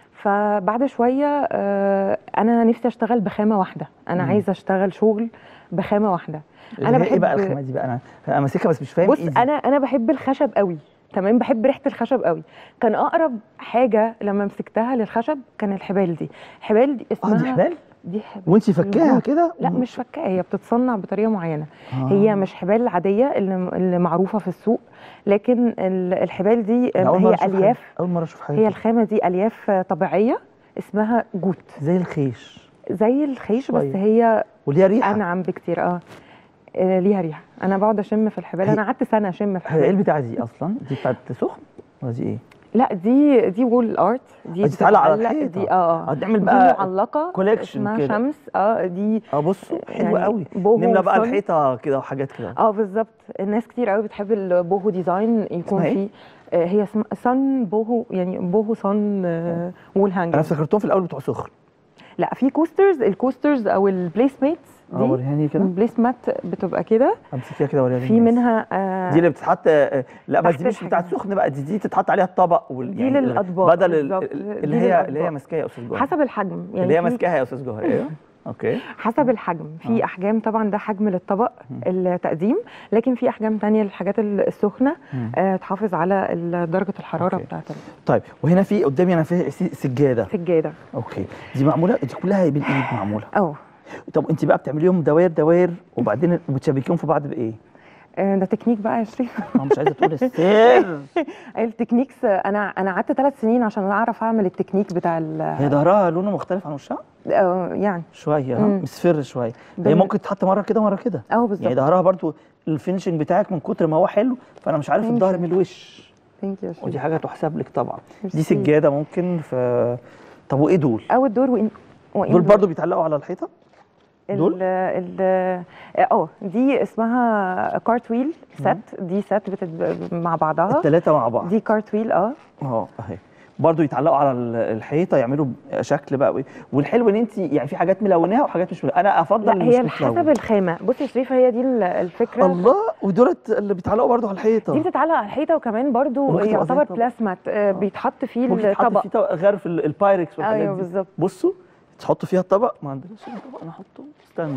فبعد شويه آه، انا نفسي اشتغل بخامه واحده انا مم. عايزه اشتغل شغل بخامه واحده انا انا بحب ايه بقى بحب- الخامات دي بقى انا انا ماسكها بس مش فاهم بص ايه دي. انا انا بحب الخشب قوي تمام بحب ريحه الخشب قوي كان اقرب حاجه لما مسكتها للخشب كان الحبال دي الحبال دي اه اسمها دي حبال دي حبال وانت فكاها الجود. كده لا مش فكاهه هي بتتصنع بطريقه معينه آه. هي مش حبال عاديه اللي, اللي معروفه في السوق لكن ال- الحبال دي أنا أول مرة هي أشوف حاجة. الياف اول مره اشوف حاجه هي الخامه دي الياف طبيعيه اسمها جوت زي الخيش زي الخيش بس شوية. هي وليها ريحه انعم بكتير اه آه، ليها ريحه انا بقعد اشم في الحبال هي- انا قعدت سنه اشم في هي ايه الحبال البتاعه دي اصلا دي بتاعت سخن ولا دي ايه لا دي دي وول ارت دي آه، دي تعلق على بتتعلق- الحيطة. دي اه آه، تعمل دي بقى معلقه collection اسمها كده. شمس اه دي اه بصوا حلوه يعني قوي بوهو نملى بقى وصن. الحيطه كده وحاجات كده اه بالظبط الناس كتير قوي بتحب البوهو ديزاين يكون اسمها إيه؟ فيه آه، هي اسمها صن بوهو يعني بوهو صن آه، وول انا هانجر افتكرتهم في الاول بتوع سخن لا في كوسترز الكوسترز او البليس ميتس اه دي وريهاني كده البليس مات بتبقى كده امسكيها كده وريها في منها آه دي اللي بتتحط آه، لا بس تحت دي مش الحاجة. بتاعت سخن بقى دي, دي تتحط عليها الطبق وال... دي للأطباق بدل ال- بالظبط. ال- اللي دي هي اللي هي للأطباق. ماسكاها يا استاذ جوهر حسب الحجم يعني اللي هي في- ماسكاها يا استاذ جوهر ايوه اوكي حسب الحجم في آه. احجام طبعا ده حجم للطبق التقديم لكن في احجام تانية للحاجات السخنه مم. آه تحافظ على ال- درجه الحراره أوكي. بتاعت طيب وهنا في قدامي انا في س- سجاده السجاده اوكي دي معموله دي كلها بالايد معموله اه طب انت بقى بتعمليهم دوائر دوائر وبعدين بتشبكيهم في بعض بايه؟ آه، ده تكنيك بقى يا شريف ما مش عايزه تقول السر التكنيكس آه، انا انا قعدت ثلاث سنين عشان اعرف اعمل التكنيك بتاع ال- هي ظهرها لونه مختلف عن وشها آه، يعني شويه ها مم. مصفر شويه هي بال- ممكن تتحط مره كده مره كده اه يعني بالظبط ظهرها برضو الفينشنج بتاعك من كتر ما هو حلو فانا مش عارف Thank الظهر you. من الوش ثانك يو يا ودي شريف حاجه تحسب لك طبعا دي ميرسي. سجاده ممكن ف طب وايه دول؟ اول دور وإن وإن دول برضو بيتعلقوا على الحيطه؟ دول؟ ال ال اه دي اسمها كارت ويل سات دي سات بتت... مع بعضها الثلاثه مع بعض دي كارت ويل اه اه اهي برضو يتعلقوا على ال- الحيطه يعملوا شكل بقى وإيه. والحلو ان انت يعني في حاجات ملوناها وحاجات مش ملونة. انا افضل لا اللي هي مش حسب متلون. الخامه بصي يا شريف هي دي ال- الفكره الله ودولت اللي بيتعلقوا برضو على الحيطه دي بتتعلق على الحيطه وكمان برضو وممكن تبقى زي يعتبر طبق. بلاسمات آه، بيتحط فيه ممكن تحط الطبق فيه طبق غرف ال- البايركس والحاجات ايوه دي بالظبط بصوا تحطوا فيها الطبق ما عندناش هنا طبق انا احطه استنوا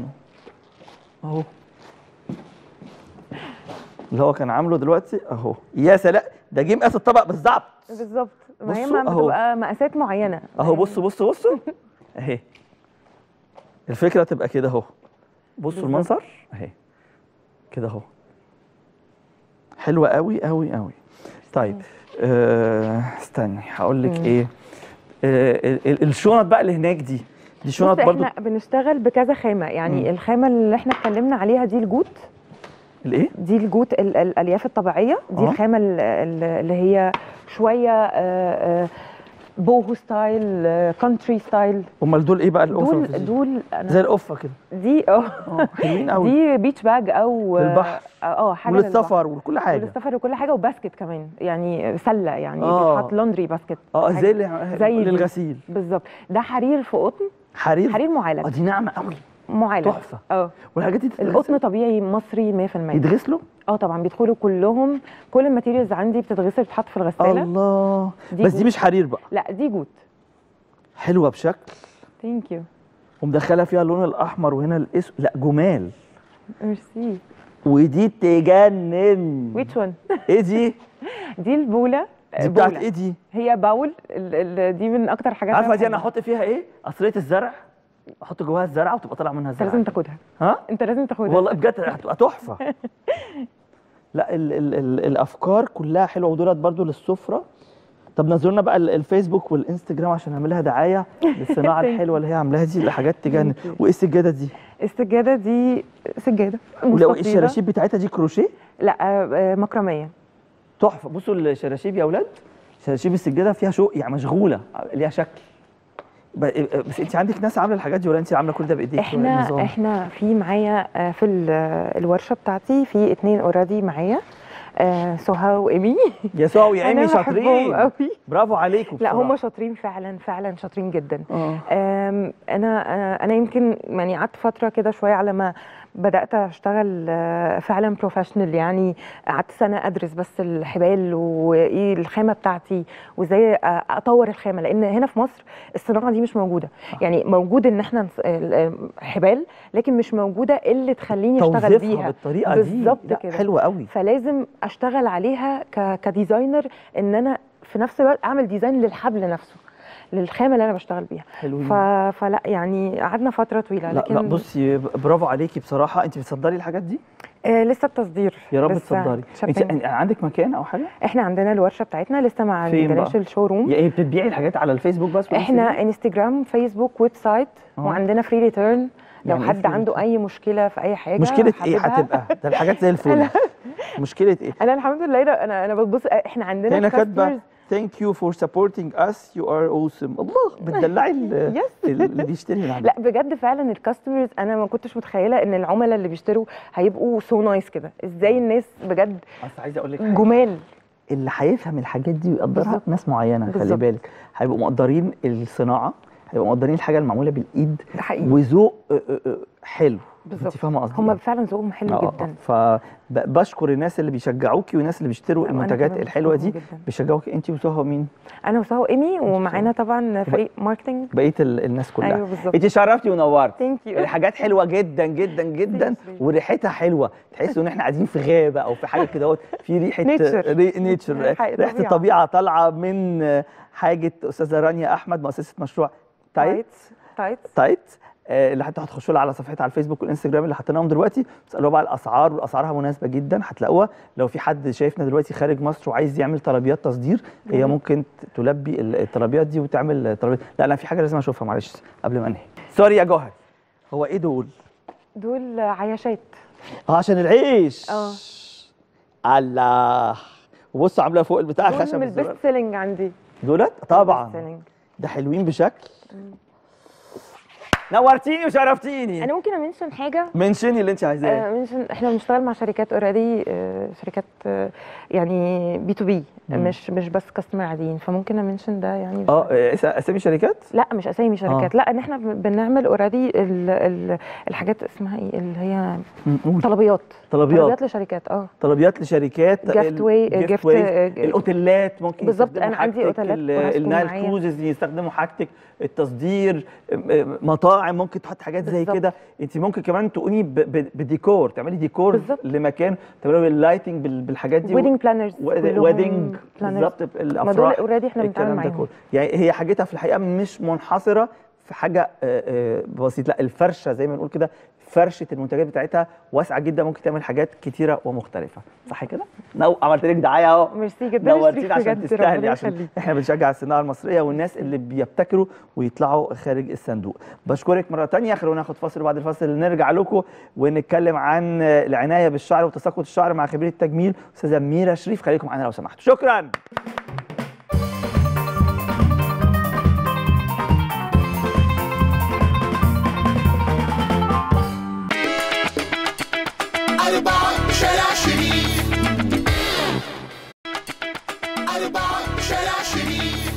اهو اللي هو كان عامله دلوقتي اهو يا سلام ده جه مقاس الطبق بالظبط بالظبط ما هي بصوا ما أهو. بتبقى مقاسات معينه اهو بصوا بصوا بصوا اهي الفكره تبقى كده اهو بصوا بالظبط. المنظر اهي كده اهو حلوه قوي قوي قوي طيب آه، استني هقول لك مم. ايه آه، ال- ال- الشنط بقى اللي هناك دي دي شنط بص برضو احنا بنشتغل بكذا خامه يعني مم. الخامه اللي احنا اتكلمنا عليها دي الجوت الايه دي الجوت ال- ال- الالياف الطبيعيه دي آه. الخامه ال- ال- اللي هي شويه آه، آه، بوهو ستايل آه، كونتري ستايل امال دول ايه بقى القفه دول دول أنا زي القفه كده دي اه اه حلوين قوي دي بيتش باج او للبحر. اه حاجه للبحر. وللسفر وكل حاجه وللسفر وكل حاجه وباسكت كمان يعني سله يعني آه. بيتحط لوندري باسكت اه حاجة زي اللي زي دي. للغسيل بالظبط ده حرير في قطن حرير حرير اه معالج دي ناعمه قوي معالج تحفة. اه والحاجات دي تتغسل؟ القطن طبيعي مصري 100% يتغسلوا اه طبعا بيدخلوا كلهم كل الماتيريالز عندي بتتغسل بتتحط في الغساله الله دي بس دي جوت. مش حرير بقى لا دي جوت حلوه بشكل ثانك يو ومدخله فيها اللون الاحمر وهنا الاسود لا جمال ميرسي ودي تجنن ويتش وان ايه دي دي البوله دي بتاعت بولة. ايه دي هي باول ال ال دي من اكتر حاجات عارفه أنا دي انا بحبها. احط فيها ايه قصريه الزرع احط جواها الزرع وتبقى طالع منها انت الزرع لازم تاخدها ها انت لازم تاخدها والله بجد هتبقى تحفه لا ال ال ال الافكار كلها حلوه ودولت برضو للسفره طب نزلوا لنا بقى ال- الفيسبوك والانستجرام عشان نعمل لها دعايه للصناعه الحلوه اللي هي عاملاها دي لحاجات تجنن وايه السجاده دي السجاده دي سجاده ولو مستطيلة. الشراشيب بتاعتها دي كروشيه لا آه، آه، مكرميه تحفه بصوا الشراشيب يا اولاد شراشيب السجاده فيها شوق يعني مشغوله ليها شكل ب- بس انت عندك ناس عامله الحاجات دي ولا انت عامله كل ده بايديك ولا إيه احنا النظام؟ احنا في معايا آه، في ال- آه، الورشه بتاعتي في اتنين اوريدي معايا آه، سهى وايمي يا سوا ويا ايمي أنا بحبهم شاطرين قوي برافو عليكم لا بصراحة. هم شاطرين فعلا فعلا شاطرين جدا اه آم، انا آه، انا يمكن يعني قعدت فتره كده شويه على ما بدات اشتغل آه، فعلا بروفيشنال يعني قعدت سنه ادرس بس الحبال وايه الخامه بتاعتي وازاي آه، اطور الخامه لان هنا في مصر الصناعه دي مش موجوده يعني موجود ان احنا نص- ال- ال- حبال لكن مش موجوده اللي تخليني اشتغل توظيفها بيها بالطريقه دي بالظبط لا، كده حلوه قوي فلازم اشتغل عليها ك... كديزاينر ان انا في نفس الوقت اعمل ديزاين للحبل نفسه للخامه اللي انا بشتغل بيها حلوين ف... فلا يعني قعدنا فتره طويله لا لكن لا بصي برافو عليكي بصراحه انت بتصدري الحاجات دي آه لسه التصدير يا رب لسه تصدري انت شابين. عندك مكان او حاجه احنا عندنا الورشه بتاعتنا لسه ما فين بقى؟ عندناش الشو روم يعني بتبيعي الحاجات على الفيسبوك بس احنا انستجرام فيسبوك ويب سايت آه. وعندنا فري ريتيرن لو يعني إيه حد free عنده return؟ اي مشكله في اي حاجه مشكله ايه حاببها. هتبقى ده الحاجات زي الفل مشكله ايه انا الحمد لله انا انا ببص احنا عندنا هنا كاتبه customers thank you for supporting us you are awesome الله بتدلعي ال- Yes. اللي بيشتري من عندك لا بجد فعلا الكاستمرز انا ما كنتش متخيله ان العملاء اللي بيشتروا هيبقوا سو نايس كده ازاي الناس بجد اصل عايزه اقول لك حاجة. جمال اللي هيفهم الحاجات دي ويقدرها بالظبط. ناس معينه خلي بالظبط. بالك هيبقوا مقدرين الصناعه هيبقوا مقدرين الحاجه المعموله بالايد ده حقيقي وذوق آه، آه، آه، حلو بالظبط. انت فاهمه قصدي هم إيه؟ فعلا ذوقهم حلو آه، جدا آه. فبشكر الناس اللي بيشجعوكي والناس اللي بيشتروا لا، وأنا المنتجات كمان الحلوه دي بشكرهم جدا. بيشجعوكي انت وسهى مين انا وسهى وايمي ومعانا طبعا فريق ماركتنج بقيه ال- الناس كلها ايوه بالظبط انت شرفتي ونورتي ثانك يو الحاجات حلوه جدا جدا جدا Thanks, baby. وريحتها حلوه تحسوا ان احنا قاعدين في غابه او في حاجه كده اهوت، في ريحه Nature. ري... نيتشر ريحة ريحه طبيعة. الطبيعه طالعه من حاجه استاذه رانيا احمد مؤسسه مشروع تايت تايت تايت آه، اللي حتى هتخشوا لها على صفحتها على الفيسبوك والانستجرام اللي حطيناهم دلوقتي تسالوها بقى على الاسعار واسعارها مناسبه جدا هتلاقوها لو في حد شايفنا دلوقتي خارج مصر وعايز يعمل طلبيات تصدير هي ممكن تلبي ال- الطلبيات دي وتعمل طلبيات لا انا في حاجه لازم اشوفها معلش قبل ما انهي سوري يا جوهر هو ايه دول دول عياشات اه عشان العيش اه. الله وبصوا عامله فوق البتاع دول خشب من الزرار. البيست سيلينج عندي دولت طبعا best selling. ده حلوين بشكل نورتيني وشرفتيني انا ممكن امنشن حاجه منشني اللي انت عايزاه آه، منشن احنا بنشتغل مع شركات اوريدي شركات آه، يعني بي تو بي مم. مش مش بس كاستمر عاديين فممكن امنشن ده يعني اه اس- اسامي شركات لا مش اسامي شركات لا ان احنا بن- بنعمل اوريدي الحاجات اسمها ايه اللي هي قول. طلبيات طلبيات طلبيات لشركات اه طلبيات لشركات Gift ال- way- gift gift- ways. آه، الاوتيلات ممكن بالظبط، يستخدموا أنا عندي حاجتك، أوتيلات ال- وناس تكون النايل معايا. كروزز يستخدموا حاجتك التصدير م- م- مطاعم ممكن تحط حاجات زي بالظبط. كده انت ممكن كمان تقومي ب- ب- بديكور تعملي ديكور بالظبط. لمكان تعملي باللايتنج بال- بالحاجات دي ويدنج بلانرز ويدنج بالظبط ما دول الافراح اوريدي احنا بنتعامل الكلام ده معاهم كله يعني هي حاجتها في الحقيقه مش منحصره في حاجه آه، آه، بسيطه لا الفرشه زي ما نقول كده فرشه المنتجات بتاعتها واسعه جدا ممكن تعمل حاجات كتيره ومختلفه صح كده؟ نو عملت لك دعايه اهو ميرسي جدا نورتينا شريف عشان بجد، تستاهلي ربنا عشان يخليك. احنا بنشجع الصناعه المصريه والناس اللي بيبتكروا ويطلعوا خارج الصندوق بشكرك مره تانية خلونا ناخد فاصل وبعد الفاصل نرجع لكم ونتكلم عن العنايه بالشعر وتساقط الشعر مع خبير التجميل استاذه ميرا شريف خليكم معانا لو سمحتوا شكرا أربعة شارع شريف أربعة شارع شريف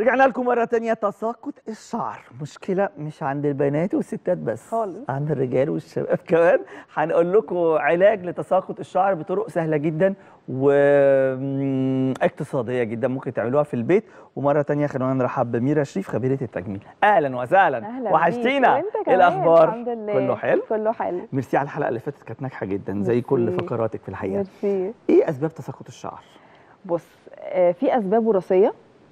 رجعنا لكم مرة تانية تساقط الشعر مشكلة مش عند البنات والستات بس خالص. عند الرجال والشباب كمان هنقول لكم علاج لتساقط الشعر بطرق سهلة جدا واقتصادية جدا ممكن تعملوها في البيت ومرة تانية خلونا نرحب بميرا شريف خبيرة التجميل أهلا وسهلا اهلا وحشتينا بيك. وانت إيه كمان الأخبار الحمد لله كله حلو كله حلو ميرسي على الحلقة اللي فاتت كانت ناجحة جدا زي كل ميرسي. فقراتك في الحقيقة ميرسي إيه أسباب تساقط الشعر؟ بص آه، في اسباب وراثيه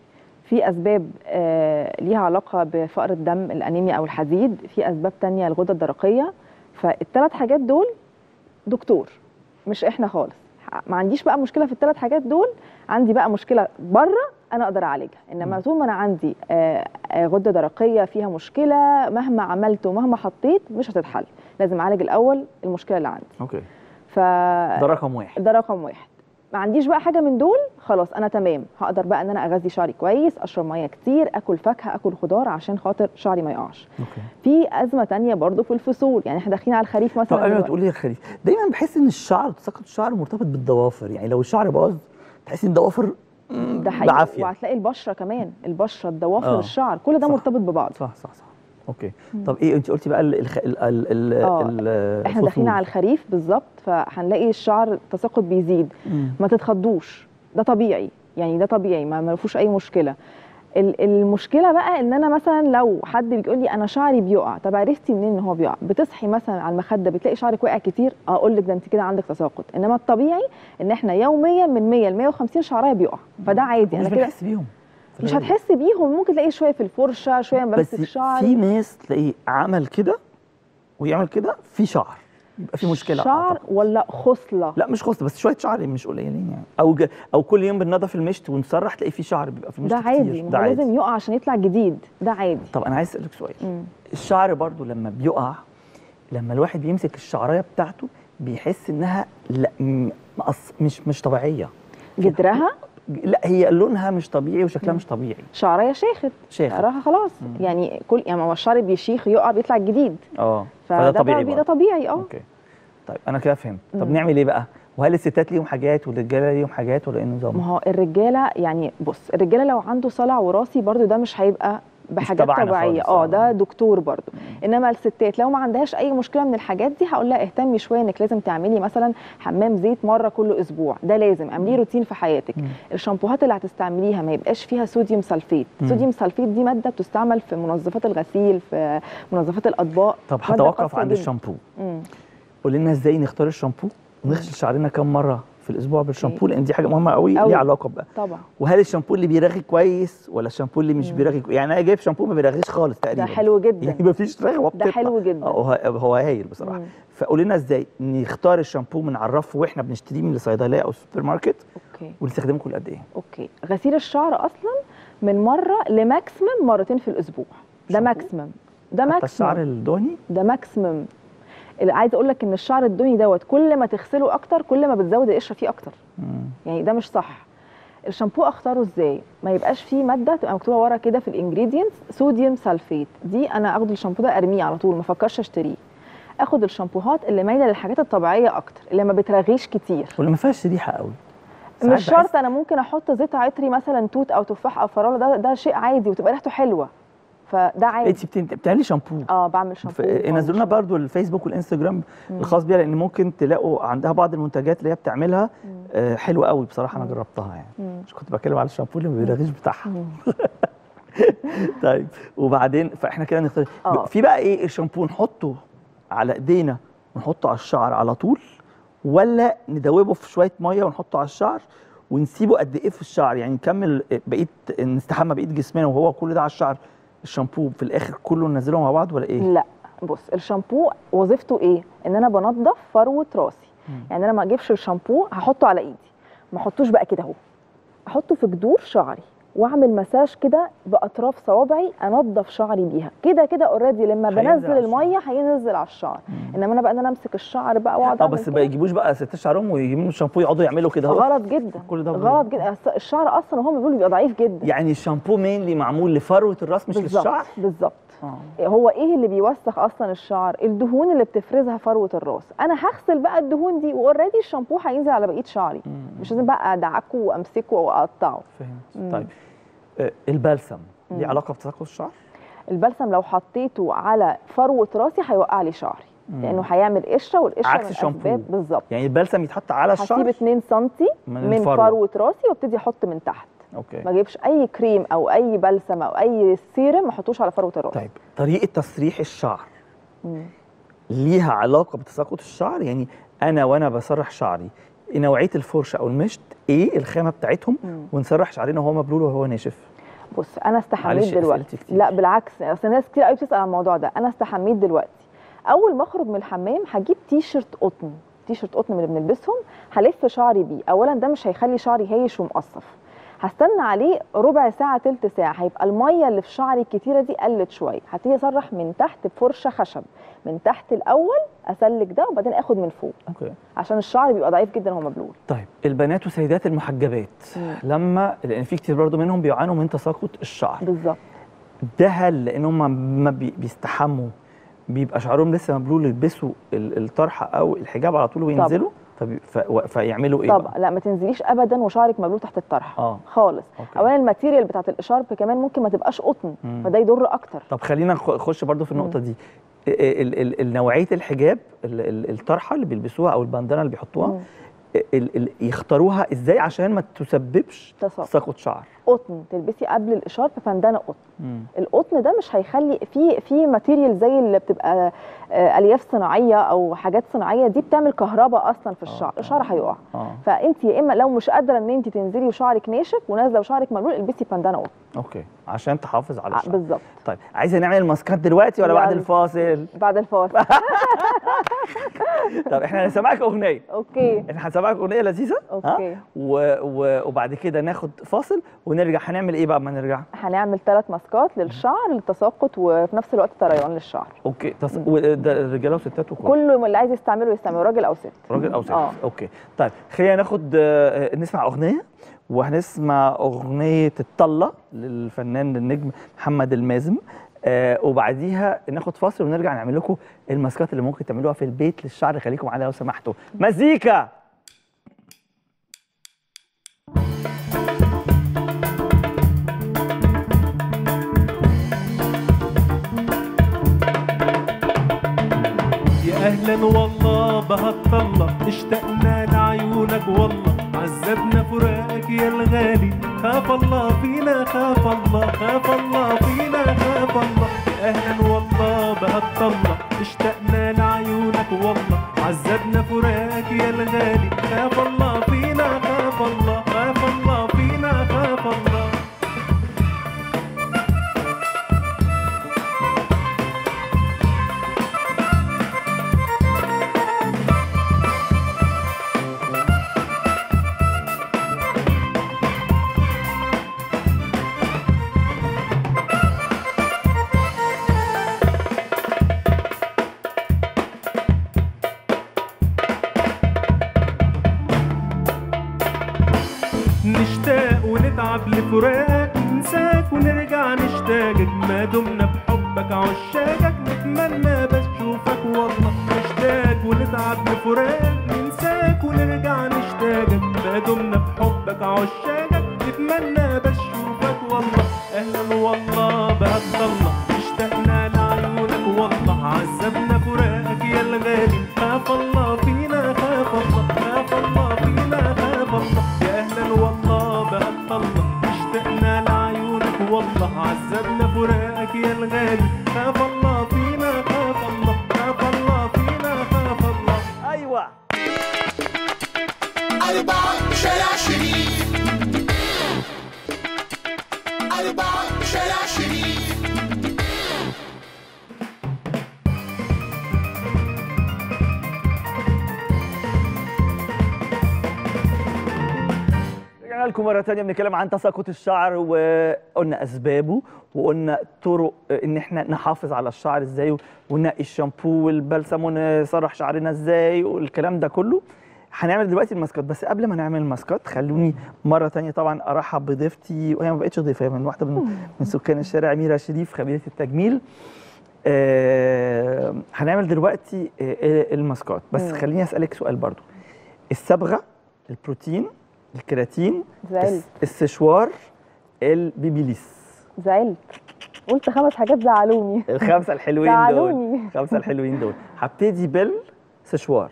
في اسباب آه، ليها علاقه بفقر الدم الانيميا او الحديد في اسباب تانية الغده الدرقيه فالثلاث حاجات دول دكتور مش احنا خالص ما عنديش بقى مشكله في الثلاث حاجات دول عندي بقى مشكله بره انا اقدر اعالجها انما طول ما انا عندي آه، آه، غده درقيه فيها مشكله مهما عملت ومهما حطيت مش هتتحل لازم اعالج الاول المشكله اللي عندي أوكي ف ده رقم واحد ده رقم واحد ما عنديش بقى حاجه من دول خلاص انا تمام هقدر بقى ان انا اغذي شعري كويس اشرب ميه كتير اكل فاكهه اكل خضار عشان خاطر شعري ما يقعش أوكي في ازمه تانية برضو في الفصول يعني احنا داخلين على الخريف طب مثلا قبل ما دلوقتي. تقولي يا خليل دايما بحس ان الشعر تساقط الشعر مرتبط بالضوافر يعني لو الشعر باظ تحسي ان الضوافر مم، ده حقيقي بعافيه وهتلاقي البشره كمان البشره الضوافر آه. الشعر كل ده صح. مرتبط ببعض صح صح صح اوكي طب ايه انت قلتي بقى ال ال ال ال آه، ال احنا داخلين على الخريف بالظبط فهنلاقي الشعر التساقط بيزيد مم. ما تتخضوش ده طبيعي يعني ده طبيعي ما ما فيهوش اي مشكله ال- المشكله بقى ان انا مثلا لو حد بيقول لي انا شعري بيقع طب عرفتي منين ان هو بيقع بتصحي مثلا على المخده بتلاقي شعرك واقع كتير اقول لك ده انت كده عندك تساقط انما الطبيعي ان احنا يوميا من 100 ل 150 شعرايه بيقع فده عادي مش انا كده بنحس بيهم في مش الغالب. هتحس بيهم ممكن تلاقي شويه في الفرشه شويه بس بمسك في شعري ناس تلاقيه عمل كده ويعمل كده في شعر يبقى في مشكله شعر أعتقد. ولا خصله لا مش خاص بس شويه شعر مش قليلين يعني او ج... او كل يوم بننضف المشط ونسرح تلاقي في شعر بيبقى في المشط ده كتير. عادي ما هو لازم يقع عشان يطلع جديد ده عادي طب انا عايز اسالك سؤال مم. الشعر برضو لما بيقع لما الواحد بيمسك الشعرايه بتاعته بيحس انها لا م- مقص- مش مش طبيعيه جدرها لا هي لونها مش طبيعي وشكلها مش طبيعي شعريه شاخت شاخد شعرها خلاص يعني كل يعني ما هو الشعر بيشيخ يقع بيطلع جديد اه فده فده طبيعي طبيعي ده برضه. طبيعي اه اوكي طيب انا كده فهمت طب مم. نعمل ايه بقى وهل الستات ليهم حاجات والرجاله ليهم حاجات ولا ايه ما النظام هو الرجاله يعني بص الرجاله لو عنده صلع وراثي برضو ده مش هيبقى بحاجات تبعنا طبيعيه خالص، اه آه. ده دكتور برضو انما الستات لو ما عندهاش اي مشكله من الحاجات دي هقول لها اهتمي شويه انك لازم تعملي مثلا حمام زيت مره كل اسبوع ده لازم اعمليه روتين في حياتك مم. الشامبوهات اللي هتستعمليها ما يبقاش فيها صوديوم سلفيت مم. صوديوم سلفيت دي ماده بتستعمل في منظفات الغسيل في منظفات الاطباق طب مادة هتوقف قاسية عند جداً. الشامبو مم. قول لنا ازاي نختار الشامبو ونغسل شعرنا كام مره في الاسبوع بالشامبو لان دي حاجه مهمه قوي أوي. ليها علاقه بقى طبعا وهل الشامبو اللي بيرغي كويس ولا الشامبو اللي مش بيرغي كويس يعني انا جايب شامبو ما بيرغيش خالص تقريبا ده حلو جدا يعني مفيش رغوه ده بتطلع. حلو جدا. آه، هو هو هايل بصراحه مم. فقول لنا ازاي نختار الشامبو من على الرف واحنا بنشتريه من الصيدليه او السوبر ماركت اوكي ونستخدمه كل قد ايه اوكي غسيل الشعر اصلا من مره لماكسيمم مرتين في الاسبوع ده شامبو؟ ماكسيمم ده حتى الشعر ماكسيمم الدهني ده ماكسيمم اللي عايزه اقول لك ان الشعر الدهني دوت كل ما تغسله اكتر كل ما بتزود القشره فيه اكتر مم. يعني ده مش صح الشامبو اختاره ازاي ما يبقاش فيه ماده تبقى مكتوبه ورا كده في الانجريدينتس صوديوم سلفيت دي انا اخد الشامبو ده ارميه على طول ما افكرش اشتريه اخد الشامبوهات اللي مايله للحاجات الطبيعيه اكتر اللي ما بترغيش كتير واللي ما فيهاش ريحه قوي ساعات مش بحس- شرط انا ممكن احط زيت عطري مثلا توت او تفاح او فراوله ده ده شيء عادي وتبقى ريحته حلوه فده عادي انت بتنت- بتعملي شامبو اه بعمل شامبو ف- وبعمل نزلوا لنا شامبو. برضو الفيسبوك والانستجرام مم. الخاص بيها لان ممكن تلاقوا عندها بعض المنتجات اللي هي بتعملها مم. آه، حلوه قوي بصراحه انا مم. جربتها يعني مم. مش كنت بتكلم على الشامبو اللي ما بيرغيش بتاعها مم. طيب وبعدين فاحنا كده نختار آه. في بقى ايه الشامبو نحطه على ايدينا ونحطه على الشعر على طول ولا ندوبه في شويه ميه ونحطه على الشعر ونسيبه قد ايه في الشعر يعني نكمل بقيه نستحمى بقيه جسمنا وهو كل ده على الشعر الشامبو في الاخر كله ننزله مع بعض ولا ايه؟ لا بص الشامبو وظيفته ايه ان انا بنضف فروه راسي مم. يعني انا ما اجيبش الشامبو هحطه على ايدي ما احطوش بقى كده اهو احطه في جذور شعري واعمل مساج كده باطراف صوابعي انضف شعري بيها كده كده اوريدي لما هينزل بنزل على الشعر. الميه هينزل على الشعر انما انا بقى ان انا امسك الشعر بقى واقعد اه أعمل بس كده، ما يجيبوش بقى ستات شعرهم ويجيبوا الشامبو يقعدوا يعملوا كده اهو غلط جدا كل ده غلط جدا أصل الشعر اصلا وهو بيقول بيبقى ضعيف جدا يعني الشامبو مينلي معمول لفروه الراس مش بالظبط للشعر بالظبط اه هو ايه اللي بيوسخ اصلا الشعر الدهون اللي بتفرزها فروه الراس انا هغسل بقى الدهون دي واوريدي الشامبو هينزل على بقيه شعري مش لازم بقى ادعكه وامسكه واقطعه فهمت مم. طيب آه، البلسم ليه مم. علاقه بتساقط الشعر البلسم لو حطيته على فروه راسي هيوقع لي شعري لانه هيعمل قشره والقشره عكس من الشامبو. اسباب بالظبط يعني البلسم يتحط على هسيب الشعر 2 سم من من, الفروة. فروه راسي وابتدي احط من تحت اوكي ما اجيبش اي كريم او اي بلسم او اي سيرم ما احطوش على فروه الراس طيب طريقه تسريح الشعر مم. ليها علاقه بتساقط الشعر يعني انا وانا بسرح شعري نوعيه الفرشه او المشط ايه الخامه بتاعتهم مم. ونسرح شعرنا وهو مبلول وهو ناشف بص انا استحميت معلش دلوقتي أسئلتي كتير. لا بالعكس اصل ناس كتير قوي بتسال عن الموضوع ده انا استحميت دلوقتي اول ما اخرج من الحمام هجيب تي شيرت قطن تي شيرت قطن من اللي بنلبسهم هلف شعري بيه اولا ده مش هيخلي شعري هايش ومقصف هستنى عليه ربع ساعه تلت ساعه هيبقى الميه اللي في شعري الكتيره دي قلت شويه هبتدي اسرح من تحت بفرشه خشب من تحت الاول اسلك ده وبعدين اخد من فوق اوكي عشان الشعر بيبقى ضعيف جدا وهو مبلول طيب البنات وسيدات المحجبات مم. لما لان في كتير برضو منهم بيعانوا من تساقط الشعر بالظبط ده هل لان هم ما بي- بيستحموا بيبقى شعرهم لسه مبلول يلبسوا ال- الطرحه او الحجاب على طول وينزلوا فبي ف... و- فيعملوا ايه طبعا بقى؟ لا ما تنزليش ابدا وشعرك مبلول تحت الطرحه اه خالص أوكي. اولا الماتيريال بتاعت الاشارب كمان ممكن ما تبقاش قطن مم. فده يضر اكتر طب خلينا نخ- نخش برضو في النقطه دي ال- ال- ال- نوعيه الحجاب ال- ال- الطرحه اللي بيلبسوها او البندانه اللي بيحطوها مم. ال- ال- يختاروها ازاي عشان ما تسببش تساقط. تساقط شعر قطن تلبسي قبل الاشارب باندانا قطن مم. القطن ده مش هيخلي في في ماتيريال زي اللي بتبقى آه، الياف صناعيه او حاجات صناعيه دي بتعمل كهرباء اصلا في الشعر آه. الشعر هيقع اه فانت يا اما لو مش قادره ان انت تنزلي وشعرك ناشف ونازله وشعرك مبلول البسي باندانا قطن اوكي عشان تحافظ على آه، الشعر بالظبط طيب عايزه نعمل الماسكات دلوقتي ولا بعد يلا. الفاصل بعد الفاصل طب احنا هنسمعك اغنيه اوكي احنا هنسمعك اغنيه لذيذه ها؟ اوكي و... و... وبعد كده ناخد فاصل ونرجع هنعمل ايه بقى اما نرجع هنعمل ثلاث ماسكات للشعر للتساقط وفي نفس الوقت طريان للشعر اوكي تص... وده رجاله وستات وكل كله اللي عايز يستعمله يستعمله راجل او ست راجل او ست آه. اوكي طيب خلينا ناخد آه، نسمع اغنيه وهنسمع اغنيه الطله للفنان النجم محمد المازم آه وبعديها ناخد فاصل ونرجع نعمل لكم الماسكات اللي ممكن تعملوها في البيت للشعر خليكم معانا لو سمحتوا مزيكا يا اهلا والله بهالطلة اشتقنا لعيونك والله عذبنا فراقك يا الغالي خاف الله فينا خاف الله خاف الله فينا خاف الله يا اهلا والله بهالطلة اشتقنا لعيونك والله عذبنا فراقك يا الغالي خاف الله فينا خاف الله خاف الله فينا خاف الله نشتاق ونتعب لفراق ننساك ونرجع نشتاقك ما دمنا بحبك عشاقك نتمنى بس شوفك والله نشتاق ونتعب لفراق ننساك ونرجع نشتاقك ما دمنا بحبك عشاقك نتمنى بس شوفك والله اهلا والله بهالضلة اشتقنا لعيونك والله عذبنا فراقك يا الغالي خاف الله فينا خاف الله خاف الله فينا خاف الله يا اهلا والله بهالطلة اشتقنا لعيونك والله عذبنا فراقك يا الغالي خاف الله فينا خاف الله خاف الله فينا خاف الله ايوه أربعة شارع شريف أربعة شارع شريف رجعنا لكم مرة تانية بنتكلم عن تساقط الشعر وقلنا أسبابه وقلنا طرق إن إحنا نحافظ على الشعر إزاي وننقي الشامبو والبلسم ونسرح شعرنا إزاي والكلام ده كله هنعمل دلوقتي الماسكات بس قبل ما نعمل الماسكات خلوني مرة تانية طبعا أرحب بضيفتي وهي ما بقتش ضيفة هي من واحدة من, من سكان الشارع أميرة شريف خبيرة التجميل آه هنعمل دلوقتي آه الماسكات بس مم. خليني أسألك سؤال برضو الصبغة البروتين الكراتين زعلت الس- السشوار البيبيليس زعلت قلت خمس حاجات زعلوني الخمسه الحلوين دول زعلوني الخمسه الحلوين دول هبتدي بالسشوار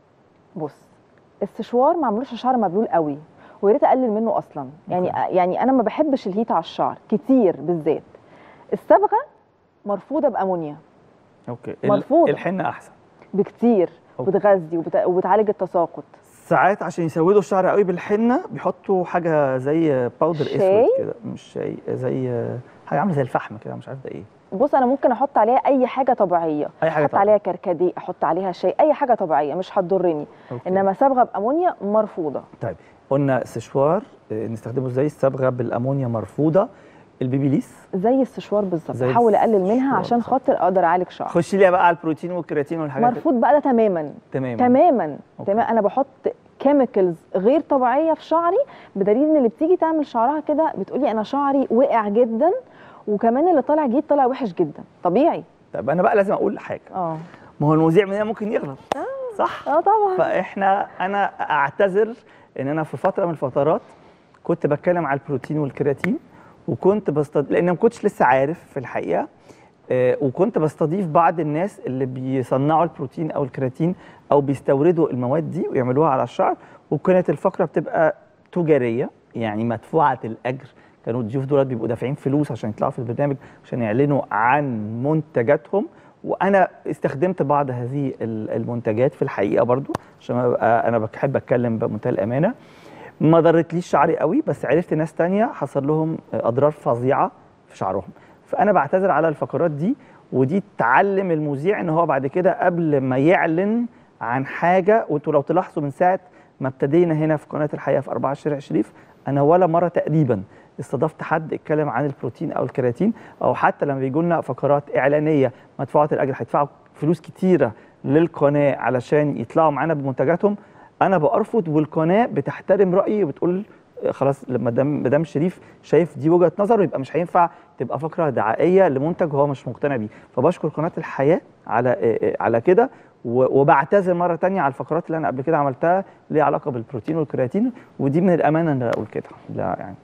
بص السشوار ما عملوش شعر مبلول قوي ويا ريت اقلل منه اصلا يعني يعني انا ما بحبش الهيت على الشعر كتير بالذات الصبغه مرفوضه بامونيا اوكي ال- مرفوضة. الحنه احسن بكتير أوكي. بتغذي وبت... وبتعالج التساقط ساعات عشان يسودوا الشعر قوي بالحنه بيحطوا حاجه زي باودر شاي؟ اسود كده مش شاي زي حاجه عامله زي الفحم كده مش عارف ده ايه بص انا ممكن احط عليها اي حاجه طبيعيه اي حاجه احط طبعا عليها كركديه احط عليها شاي اي حاجه طبيعيه مش هتضرني أوكي. انما صبغه بامونيا مرفوضه طيب قلنا سشوار آه، نستخدمه ازاي الصبغه بالامونيا مرفوضه البيبيليس زي السشوار بالظبط زي بحاول اقلل السشوار منها عشان صح. خاطر اقدر اعالج شعر خش لي بقى على البروتين والكرياتين والحاجات دي. مرفوض بقى ده تماما تمام تماما أوكي. تماما انا بحط كيميكلز غير طبيعيه في شعري بدليل ان اللي بتيجي تعمل شعرها كده بتقولي انا شعري وقع جدا وكمان اللي طالع جديد طالع وحش جدا طبيعي طب انا بقى لازم اقول حاجه اه ما هو المذيع مننا ممكن يغلط صح اه طبعا فاحنا انا اعتذر ان انا في فتره من الفترات كنت بتكلم على البروتين والكرياتين وكنت بستض... لان ما كنتش لسه عارف في الحقيقه آه وكنت بستضيف بعض الناس اللي بيصنعوا البروتين او الكرياتين او بيستوردوا المواد دي ويعملوها على الشعر وكانت الفقره بتبقى تجاريه يعني مدفوعه الاجر كانوا الضيوف دول بيبقوا دافعين فلوس عشان يطلعوا في البرنامج عشان يعلنوا عن منتجاتهم وانا استخدمت بعض هذه ال- المنتجات في الحقيقه برضو عشان ابقى انا بحب اتكلم بمنتهى الامانه ما ضرتليش شعري قوي بس عرفت ناس تانية حصل لهم اضرار فظيعه في شعرهم فانا بعتذر على الفقرات دي ودي تعلم المذيع ان هو بعد كده قبل ما يعلن عن حاجه وانتوا لو تلاحظوا من ساعه ما ابتدينا هنا في قناه الحياه في 4 شارع شريف انا ولا مره تقريبا استضفت حد اتكلم عن البروتين او الكرياتين او حتى لما بيجوا لنا فقرات اعلانيه مدفوعه الاجر هيدفعوا فلوس كتيره للقناه علشان يطلعوا معانا بمنتجاتهم انا بارفض والقناه بتحترم رايي وبتقول آه، خلاص لما دام مدام شريف شايف دي وجهه نظره يبقى مش هينفع تبقى فقره دعائيه لمنتج هو مش مقتنع بيه فبشكر قناه الحياه على آه، آه، على كده و- وبعتذر مره تانية على الفقرات اللي انا قبل كده عملتها ليها علاقه بالبروتين والكرياتين ودي من الامانه ان أنا اقول كده لا يعني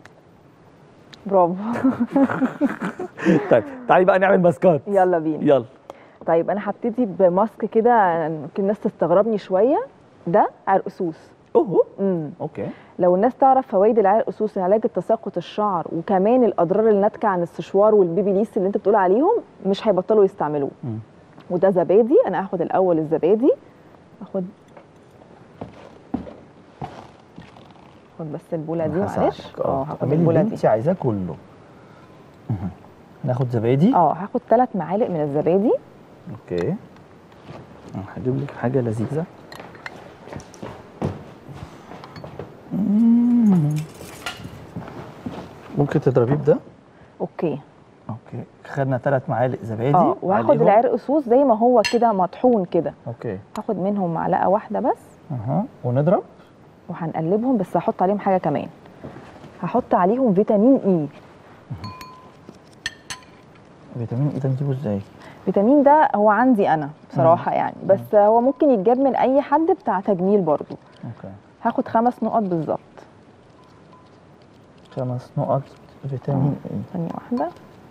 برافو طيب تعالي بقى نعمل ماسكات يلا بينا يلا طيب انا هبتدي بماسك كده ممكن الناس تستغربني شويه ده عرقسوس اوه امم اوكي لو الناس تعرف فوائد العرقسوس لعلاج تساقط الشعر وكمان الاضرار اللي عن السشوار والبيبي ليس اللي انت بتقول عليهم مش هيبطلوا يستعملوه مم. وده زبادي انا هاخد الاول الزبادي اخد اخد بس البوله دي معلش اه هاخد البوله دي عايزاه كله مهم. ناخد زبادي اه هاخد ثلاث معالق من الزبادي اوكي أنا هجيب لك حاجه لذيذه مم. ممكن تضربيه بده اوكي اوكي خدنا ثلاث معالق زبادي اه وهاخد عليهم- العرقسوس زي ما هو كده مطحون كده اوكي هاخد منهم معلقه واحده بس اها ونضرب وهنقلبهم بس هحط عليهم حاجه كمان هحط عليهم فيتامين اي فيتامين ايه ده نجيبه ازاي فيتامين ده هو عندي انا بصراحه يعني بس هو ممكن يتجاب من اي حد بتاع تجميل برضو اوكي هاخد خمس نقط بالظبط خمس نقط فيتامين ايه ثانيه واحده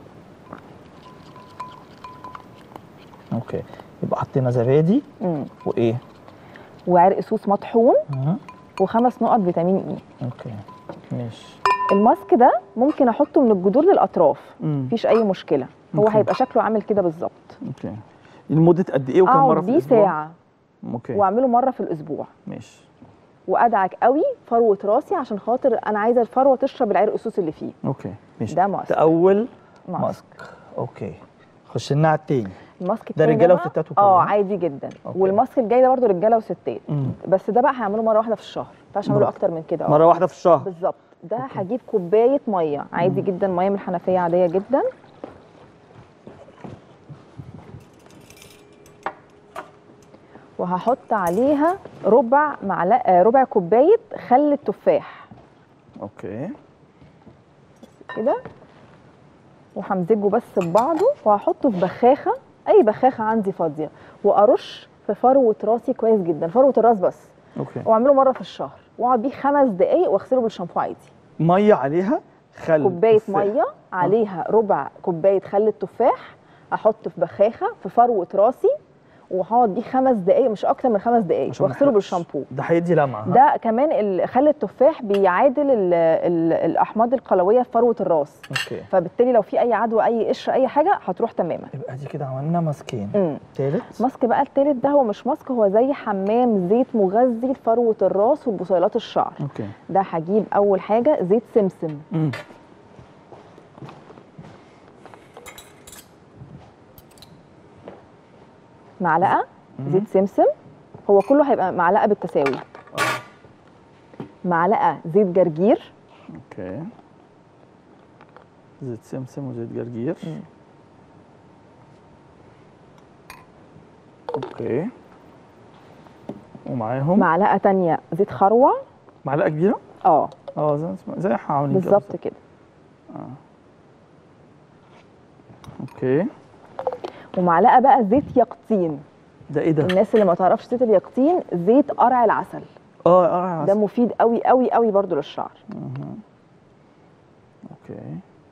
اوكي يبقى حطينا زبادي امم وايه وعرق سوس مطحون اها وخمس نقط فيتامين اي اوكي ماشي الماسك ده ممكن احطه من الجذور للاطراف امم مفيش اي مشكله هو أوكي. هيبقى شكله عامل كده بالظبط اوكي لمده قد ايه وكم مره اقعد في بيه الاسبوع ساعه اوكي واعمله مره في الاسبوع ماشي وادعك قوي فروه راسي عشان خاطر انا عايزه الفروه تشرب العرق السوس اللي فيه اوكي ماشي ده ماسك ده اول ماسك. ماسك اوكي خش لنا على التاني الماسك ده التاني رجالة بقى- وستات وكله، اه ها؟ عادي جدا أوكي. والماسك الجاي ده برضه رجاله وستات مم. بس ده بقى هعمله مره واحده في الشهر ما ينفعش اعمله برضه. اكتر من كده آه. مره واحده في الشهر بالظبط ده هجيب كوبايه ميه عادي جدا ميه من الحنفيه عاديه جدا وهحط عليها ربع معلقه ربع كوبايه خل التفاح اوكي كده وهمزجه بس ببعضه وهحطه في بخاخه اي بخاخه عندي فاضيه وارش في فروه راسي كويس جدا فروه الراس بس اوكي واعمله مره في الشهر واقعد بيه خمس دقايق واغسله بالشامبو عادي ميه عليها خل كوبايه تفاح. ميه عليها ربع كوبايه خل التفاح احط في بخاخه في فروه راسي وهقعد دي خمس دقائق مش اكتر من خمس دقائق عشان ما واغسله يحرقش. بالشامبو ده هيدي لمعه ها؟ ده كمان ال- خل التفاح بيعادل ال ال الاحماض القلويه في فروه الراس اوكي فبالتالي لو في اي عدوى اي قشر اي حاجه هتروح تماما يبقى دي كده عملنا ماسكين امم تالت ماسك بقى التالت ده هو مش ماسك هو زي حمام زيت مغذي لفروه الراس وبصيلات الشعر اوكي ده هجيب اول حاجه زيت سمسم مم. معلقه زيت سمسم هو كله هيبقى معلقه بالتساوي معلقه زيت جرجير اوكي زيت سمسم وزيت جرجير اوكي ومعاهم معلقه تانية زيت خروع معلقه كبيره اه اه زي زي ما احنا عاملين كده بالظبط كده اوكي ومعلقه بقى زيت يقطين ده ايه ده الناس اللي ما تعرفش زيت اليقطين زيت قرع العسل اه اه ده مفيد قوي قوي قوي برضو للشعر اوكي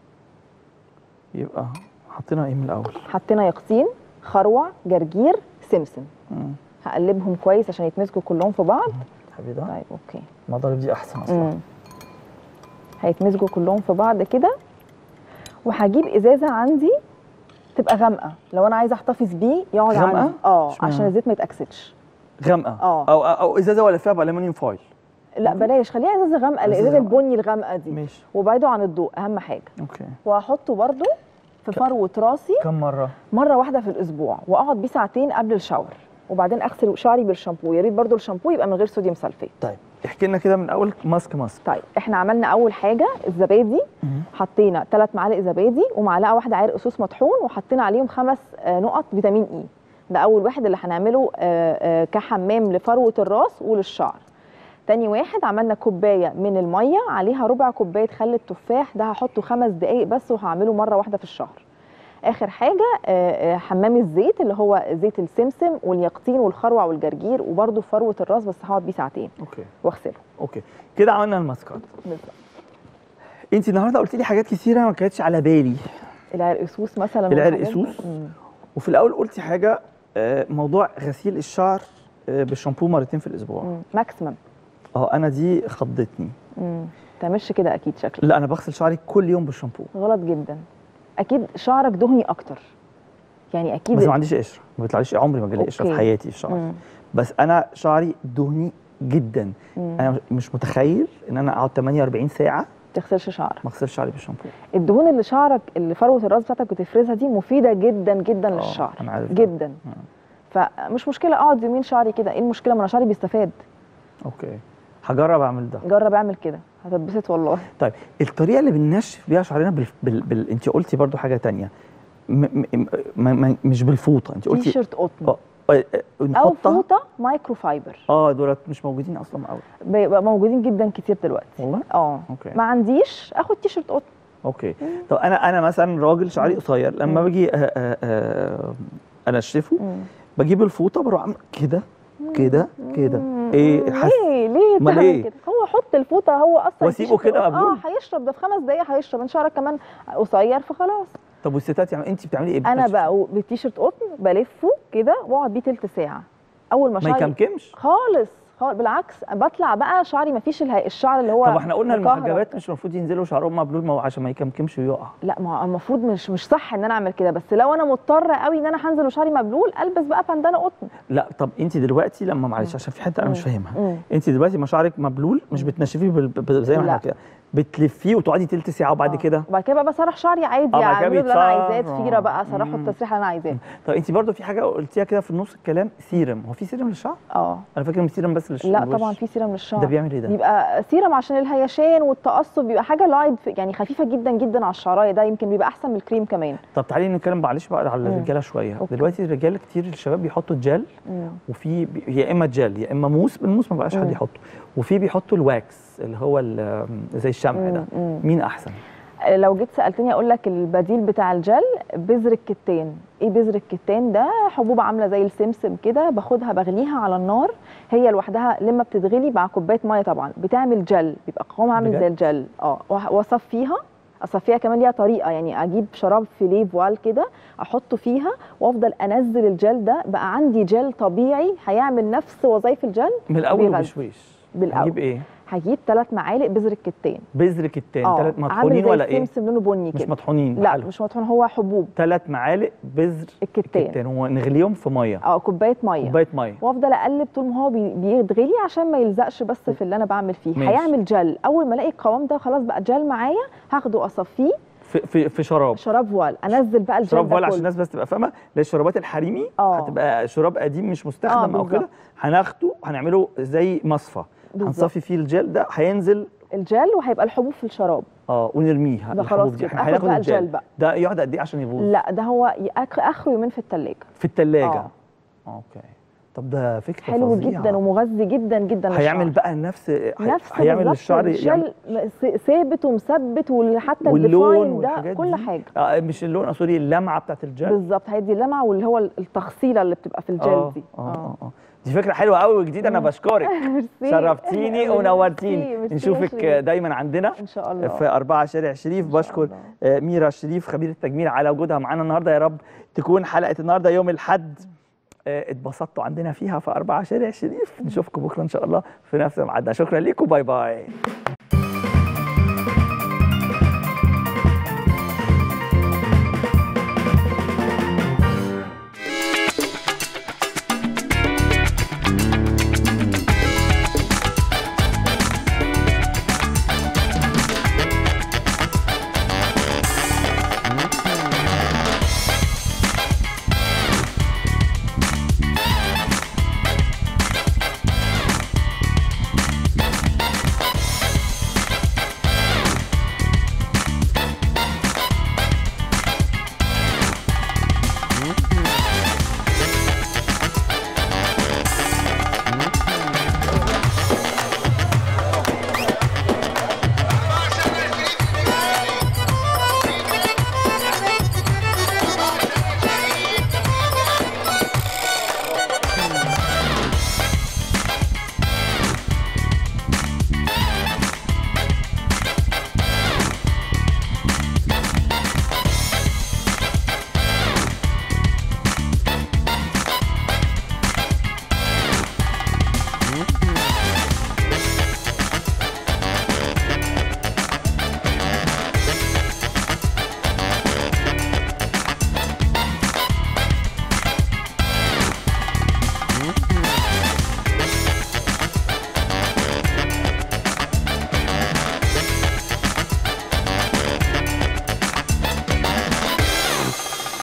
يبقى حطينا ايه من الاول حطينا يقطين خروع جرجير سمسم مم. هقلبهم كويس عشان يتمسكوا كلهم في بعض حبيبي ده طيب اوكي المضارب دي احسن اصلا مم. هيتمزجوا كلهم في بعض كده وهجيب ازازه عندي تبقى غامقه لو انا عايزه احتفظ بيه يقعد غامقة؟ عندي اه اشمعنى؟ عشان الزيت ما يتاكسدش غامقه اه. او او, أو ازازه ولا فيها بالومنيوم فويل لا بلاش خليها ازازه غامقه إزازة الازازه غامقة. البني الغامقه دي ماشي وبعده عن الضوء اهم حاجه اوكي وهحطه برده في فروه راسي كم مره مره واحده في الاسبوع واقعد بيه ساعتين قبل الشاور وبعدين اغسل شعري بالشامبو يا ريت برده الشامبو يبقى من غير صوديوم سلفيت طيب احكي لنا كده من اول ماسك ماسك طيب احنا عملنا اول حاجه الزبادي حطينا ثلاث معالق زبادي ومعلقه واحده عرق سوس مطحون وحطينا عليهم خمس آه، نقط فيتامين اي ده اول واحد اللي هنعمله آه، آه، كحمام لفروه الراس وللشعر تاني واحد عملنا كوبايه من الميه عليها ربع كوبايه خل التفاح ده هحطه خمس دقائق بس وهعمله مره واحده في الشهر اخر حاجه آه، آه، حمام الزيت اللي هو زيت السمسم واليقطين والخروع والجرجير وبرده فروه الراس بس هقعد بيه ساعتين اوكي واغسله اوكي كده عملنا الماسكات بالظبط انت النهارده قلت لي حاجات كتيره ما كانتش على بالي العرقسوس مثلا العرق والحاجات دي. سوس مم. وفي الاول قلتي حاجه آه، موضوع غسيل الشعر آه، بالشامبو مرتين في الاسبوع مم. ماكسيمم اه انا دي خضتني مم. تعملش كده اكيد شكلك لا انا بغسل شعري كل يوم بالشامبو غلط جدا اكيد شعرك دهني اكتر يعني اكيد بس ما عنديش قشره ما بيطلعليش عمري ما جالي قشره في أوكي. حياتي في شعري مم. بس انا شعري دهني جدا مم. انا مش متخيل ان انا اقعد 48 ساعه تغسلش شعرك ما اغسلش شعري بالشامبو الدهون اللي شعرك اللي فروه الراس بتاعتك بتفرزها دي مفيده جدا جدا للشعر أنا عارف ده. جدا فمش مشكله اقعد يومين شعري كده ايه المشكله ما انا شعري بيستفاد اوكي هجرب اعمل ده جرب اعمل كده هتتبسط والله طيب الطريقه اللي بننشف بيها شعرنا بال... بال... بال... انت قلتي برضو حاجه تانية م... م... م... م... مش بالفوطه انت تي قلتي شيرت قطن اه آه، آه، او نحطها فوطه مايكرو فايبر اه دولت مش موجودين اصلا قوي بيبقى موجودين جدا كتير دلوقتي والله اه اوكي ما عنديش اخد تي شيرت قطن اوكي طب انا انا مثلا راجل شعري قصير لما باجي آه، آه، آه، انشفه مم. بجيب الفوطه بروح اعمل كده كده كده ايه حس ليه ليه أمال تعمل إيه؟ كده هو حط الفوطه هو اصلا وأسيبه التيشيرت كده قط- اه مبلول؟ هيشرب ده في خمس دقايق هيشرب ان شعرك كمان قصير فخلاص طب والستات يعني انت بتعملي ايه انا بتنشفي؟ بقى بالتيشيرت قطن بلفه كده واقعد بيه تلت ساعه اول ما ما شعري يكمكمش خالص خالص بالعكس بطلع بقى شعري ما فيش الهي... الشعر اللي هو طب احنا قلنا مكهرب. المحجبات مش المفروض ينزلوا شعرهم مبلول ما هو عشان ما يكمكمش ويقع لا ما هو المفروض مش مش صح ان انا اعمل كده بس لو انا مضطره قوي ان انا هنزل وشعري مبلول البس بقى بندانه قطن لا طب انت دلوقتي لما معلش عشان في حته انا مش مم. فاهمها مم. انت دلوقتي ما شعرك مبلول مش بتنشفيه بال... بال... زي ما احنا لا. كده بتلفيه وتقعدي تلت ساعه وبعد آه. كده وبعد كده بقى بسرح شعري عادي آه، بعد كده اعمله اللي انا بيتصرف. عايزاه ضفيره بقى آه. اسرحه مم. التسريحه اللي انا عايزاه طب انت برضو في حاجه قلتيها كده في نص الكلام سيرم هو في سيرم للشعر اه انا فاكر ان سيرم بس للشعر لا طبعا في سيرم للشعر ده بيعمل ايه ده بيبقى سيرم عشان الهيشان والتقصف بيبقى حاجه لايت يعني خفيفه جدا جدا على الشعرايه ده يمكن بيبقى احسن من الكريم كمان طب تعالي نتكلم معلش بقى على مم. الرجاله شويه أوكي. دلوقتي الرجاله كتير الشباب بيحطوا الجل مم. وفي بي- يا اما جل يا اما موس بالموس ما بقاش حد مم. يحطه وفي بيحطوا الواكس اللي هو ال- زي الشمع ده مم. مم. مين احسن لو جيت سالتني اقول لك البديل بتاع الجل بذر الكتان ايه بذر الكتان ده حبوب عامله زي السمسم كده باخدها بغليها على النار هي لوحدها لما بتتغلي مع كوبايه ميه طبعا بتعمل جل بيبقى قوامها عامل بجد؟ زي الجل اه وأ- واصفيها اصفيها كمان ليها طريقه يعني اجيب شراب فيليه فوال كده احطه فيها وافضل انزل الجل ده بقى عندي جل طبيعي هيعمل نفس وظائف الجل من الاول بيغذي. وبشويش بالأول. هجيب ايه هجيب ثلاث معالق بذر الكتان بذر كتان اه ثلاث عامل مطحونين زي ولا ايه السمسم لونه بني مش كده مطحونين لا حلو. مش مطحون هو حبوب ثلاث معالق بذر الكتان كتان ونغليهم في ميه اه كوبايه ميه كوبايه ميه وافضل اقلب طول ما هو بي- بيتغلي عشان ما يلزقش بس في اللي انا بعمل فيه ماشي. هيعمل جل اول ما الاقي القوام ده خلاص بقى جل معايا هاخده اصفيه في في, في شراب شراب فوال انزل بقى الجل شراب ده ولا عشان كله الناس بس تبقى فاهمه لا الشرابات الحريمي اه. هتبقى شراب قديم مش اه، مستخدم او كده بالظبط. هناخده هنعمله زي مصفى بالظبط. هنصفي فيه الجل ده هينزل الجل وهيبقى الحبوب في الشراب اه ونرميه ده الحبوب خلاص دي كده احنا اخد هناخد بقى الجل الجل بقى ده يقعد قد ايه عشان يبوظ لا ده هو ي- آخ- اخره يومين في الثلاجه في الثلاجه اه. اوكي طب ده فكره حلو فظيعة. جدا ومغذي جدا جدا هيعمل للشعر. بقى نفس هي- نفس هيعمل بالظبط للشعر يعمل الجل س- ثابت ومثبت وحتى واللون الديفاين ده والحاجات كل دي. حاجه آه مش اللون آه، سوري اللمعه بتاعت الجل بالظبط هيدي اللمعه واللي هو التخصيله اللي بتبقى في الجل اه دي اه اه اه دي فكره حلوه قوي وجديده انا بشكرك ميرسي. شرفتيني ميرسي، ونورتيني ميرسي يا نشوفك شريف. دايما عندنا ان شاء الله في أربعة شارع شريف بشكر الله. آه، ميرا الشريف خبير التجميل على وجودها معانا النهارده يا رب تكون حلقة النهارده يوم الحد آه، اتبسطتوا عندنا فيها في أربعة شارع شريف نشوفكم بكرة إن شاء الله في نفس الميعاد شكرا لكم باي باي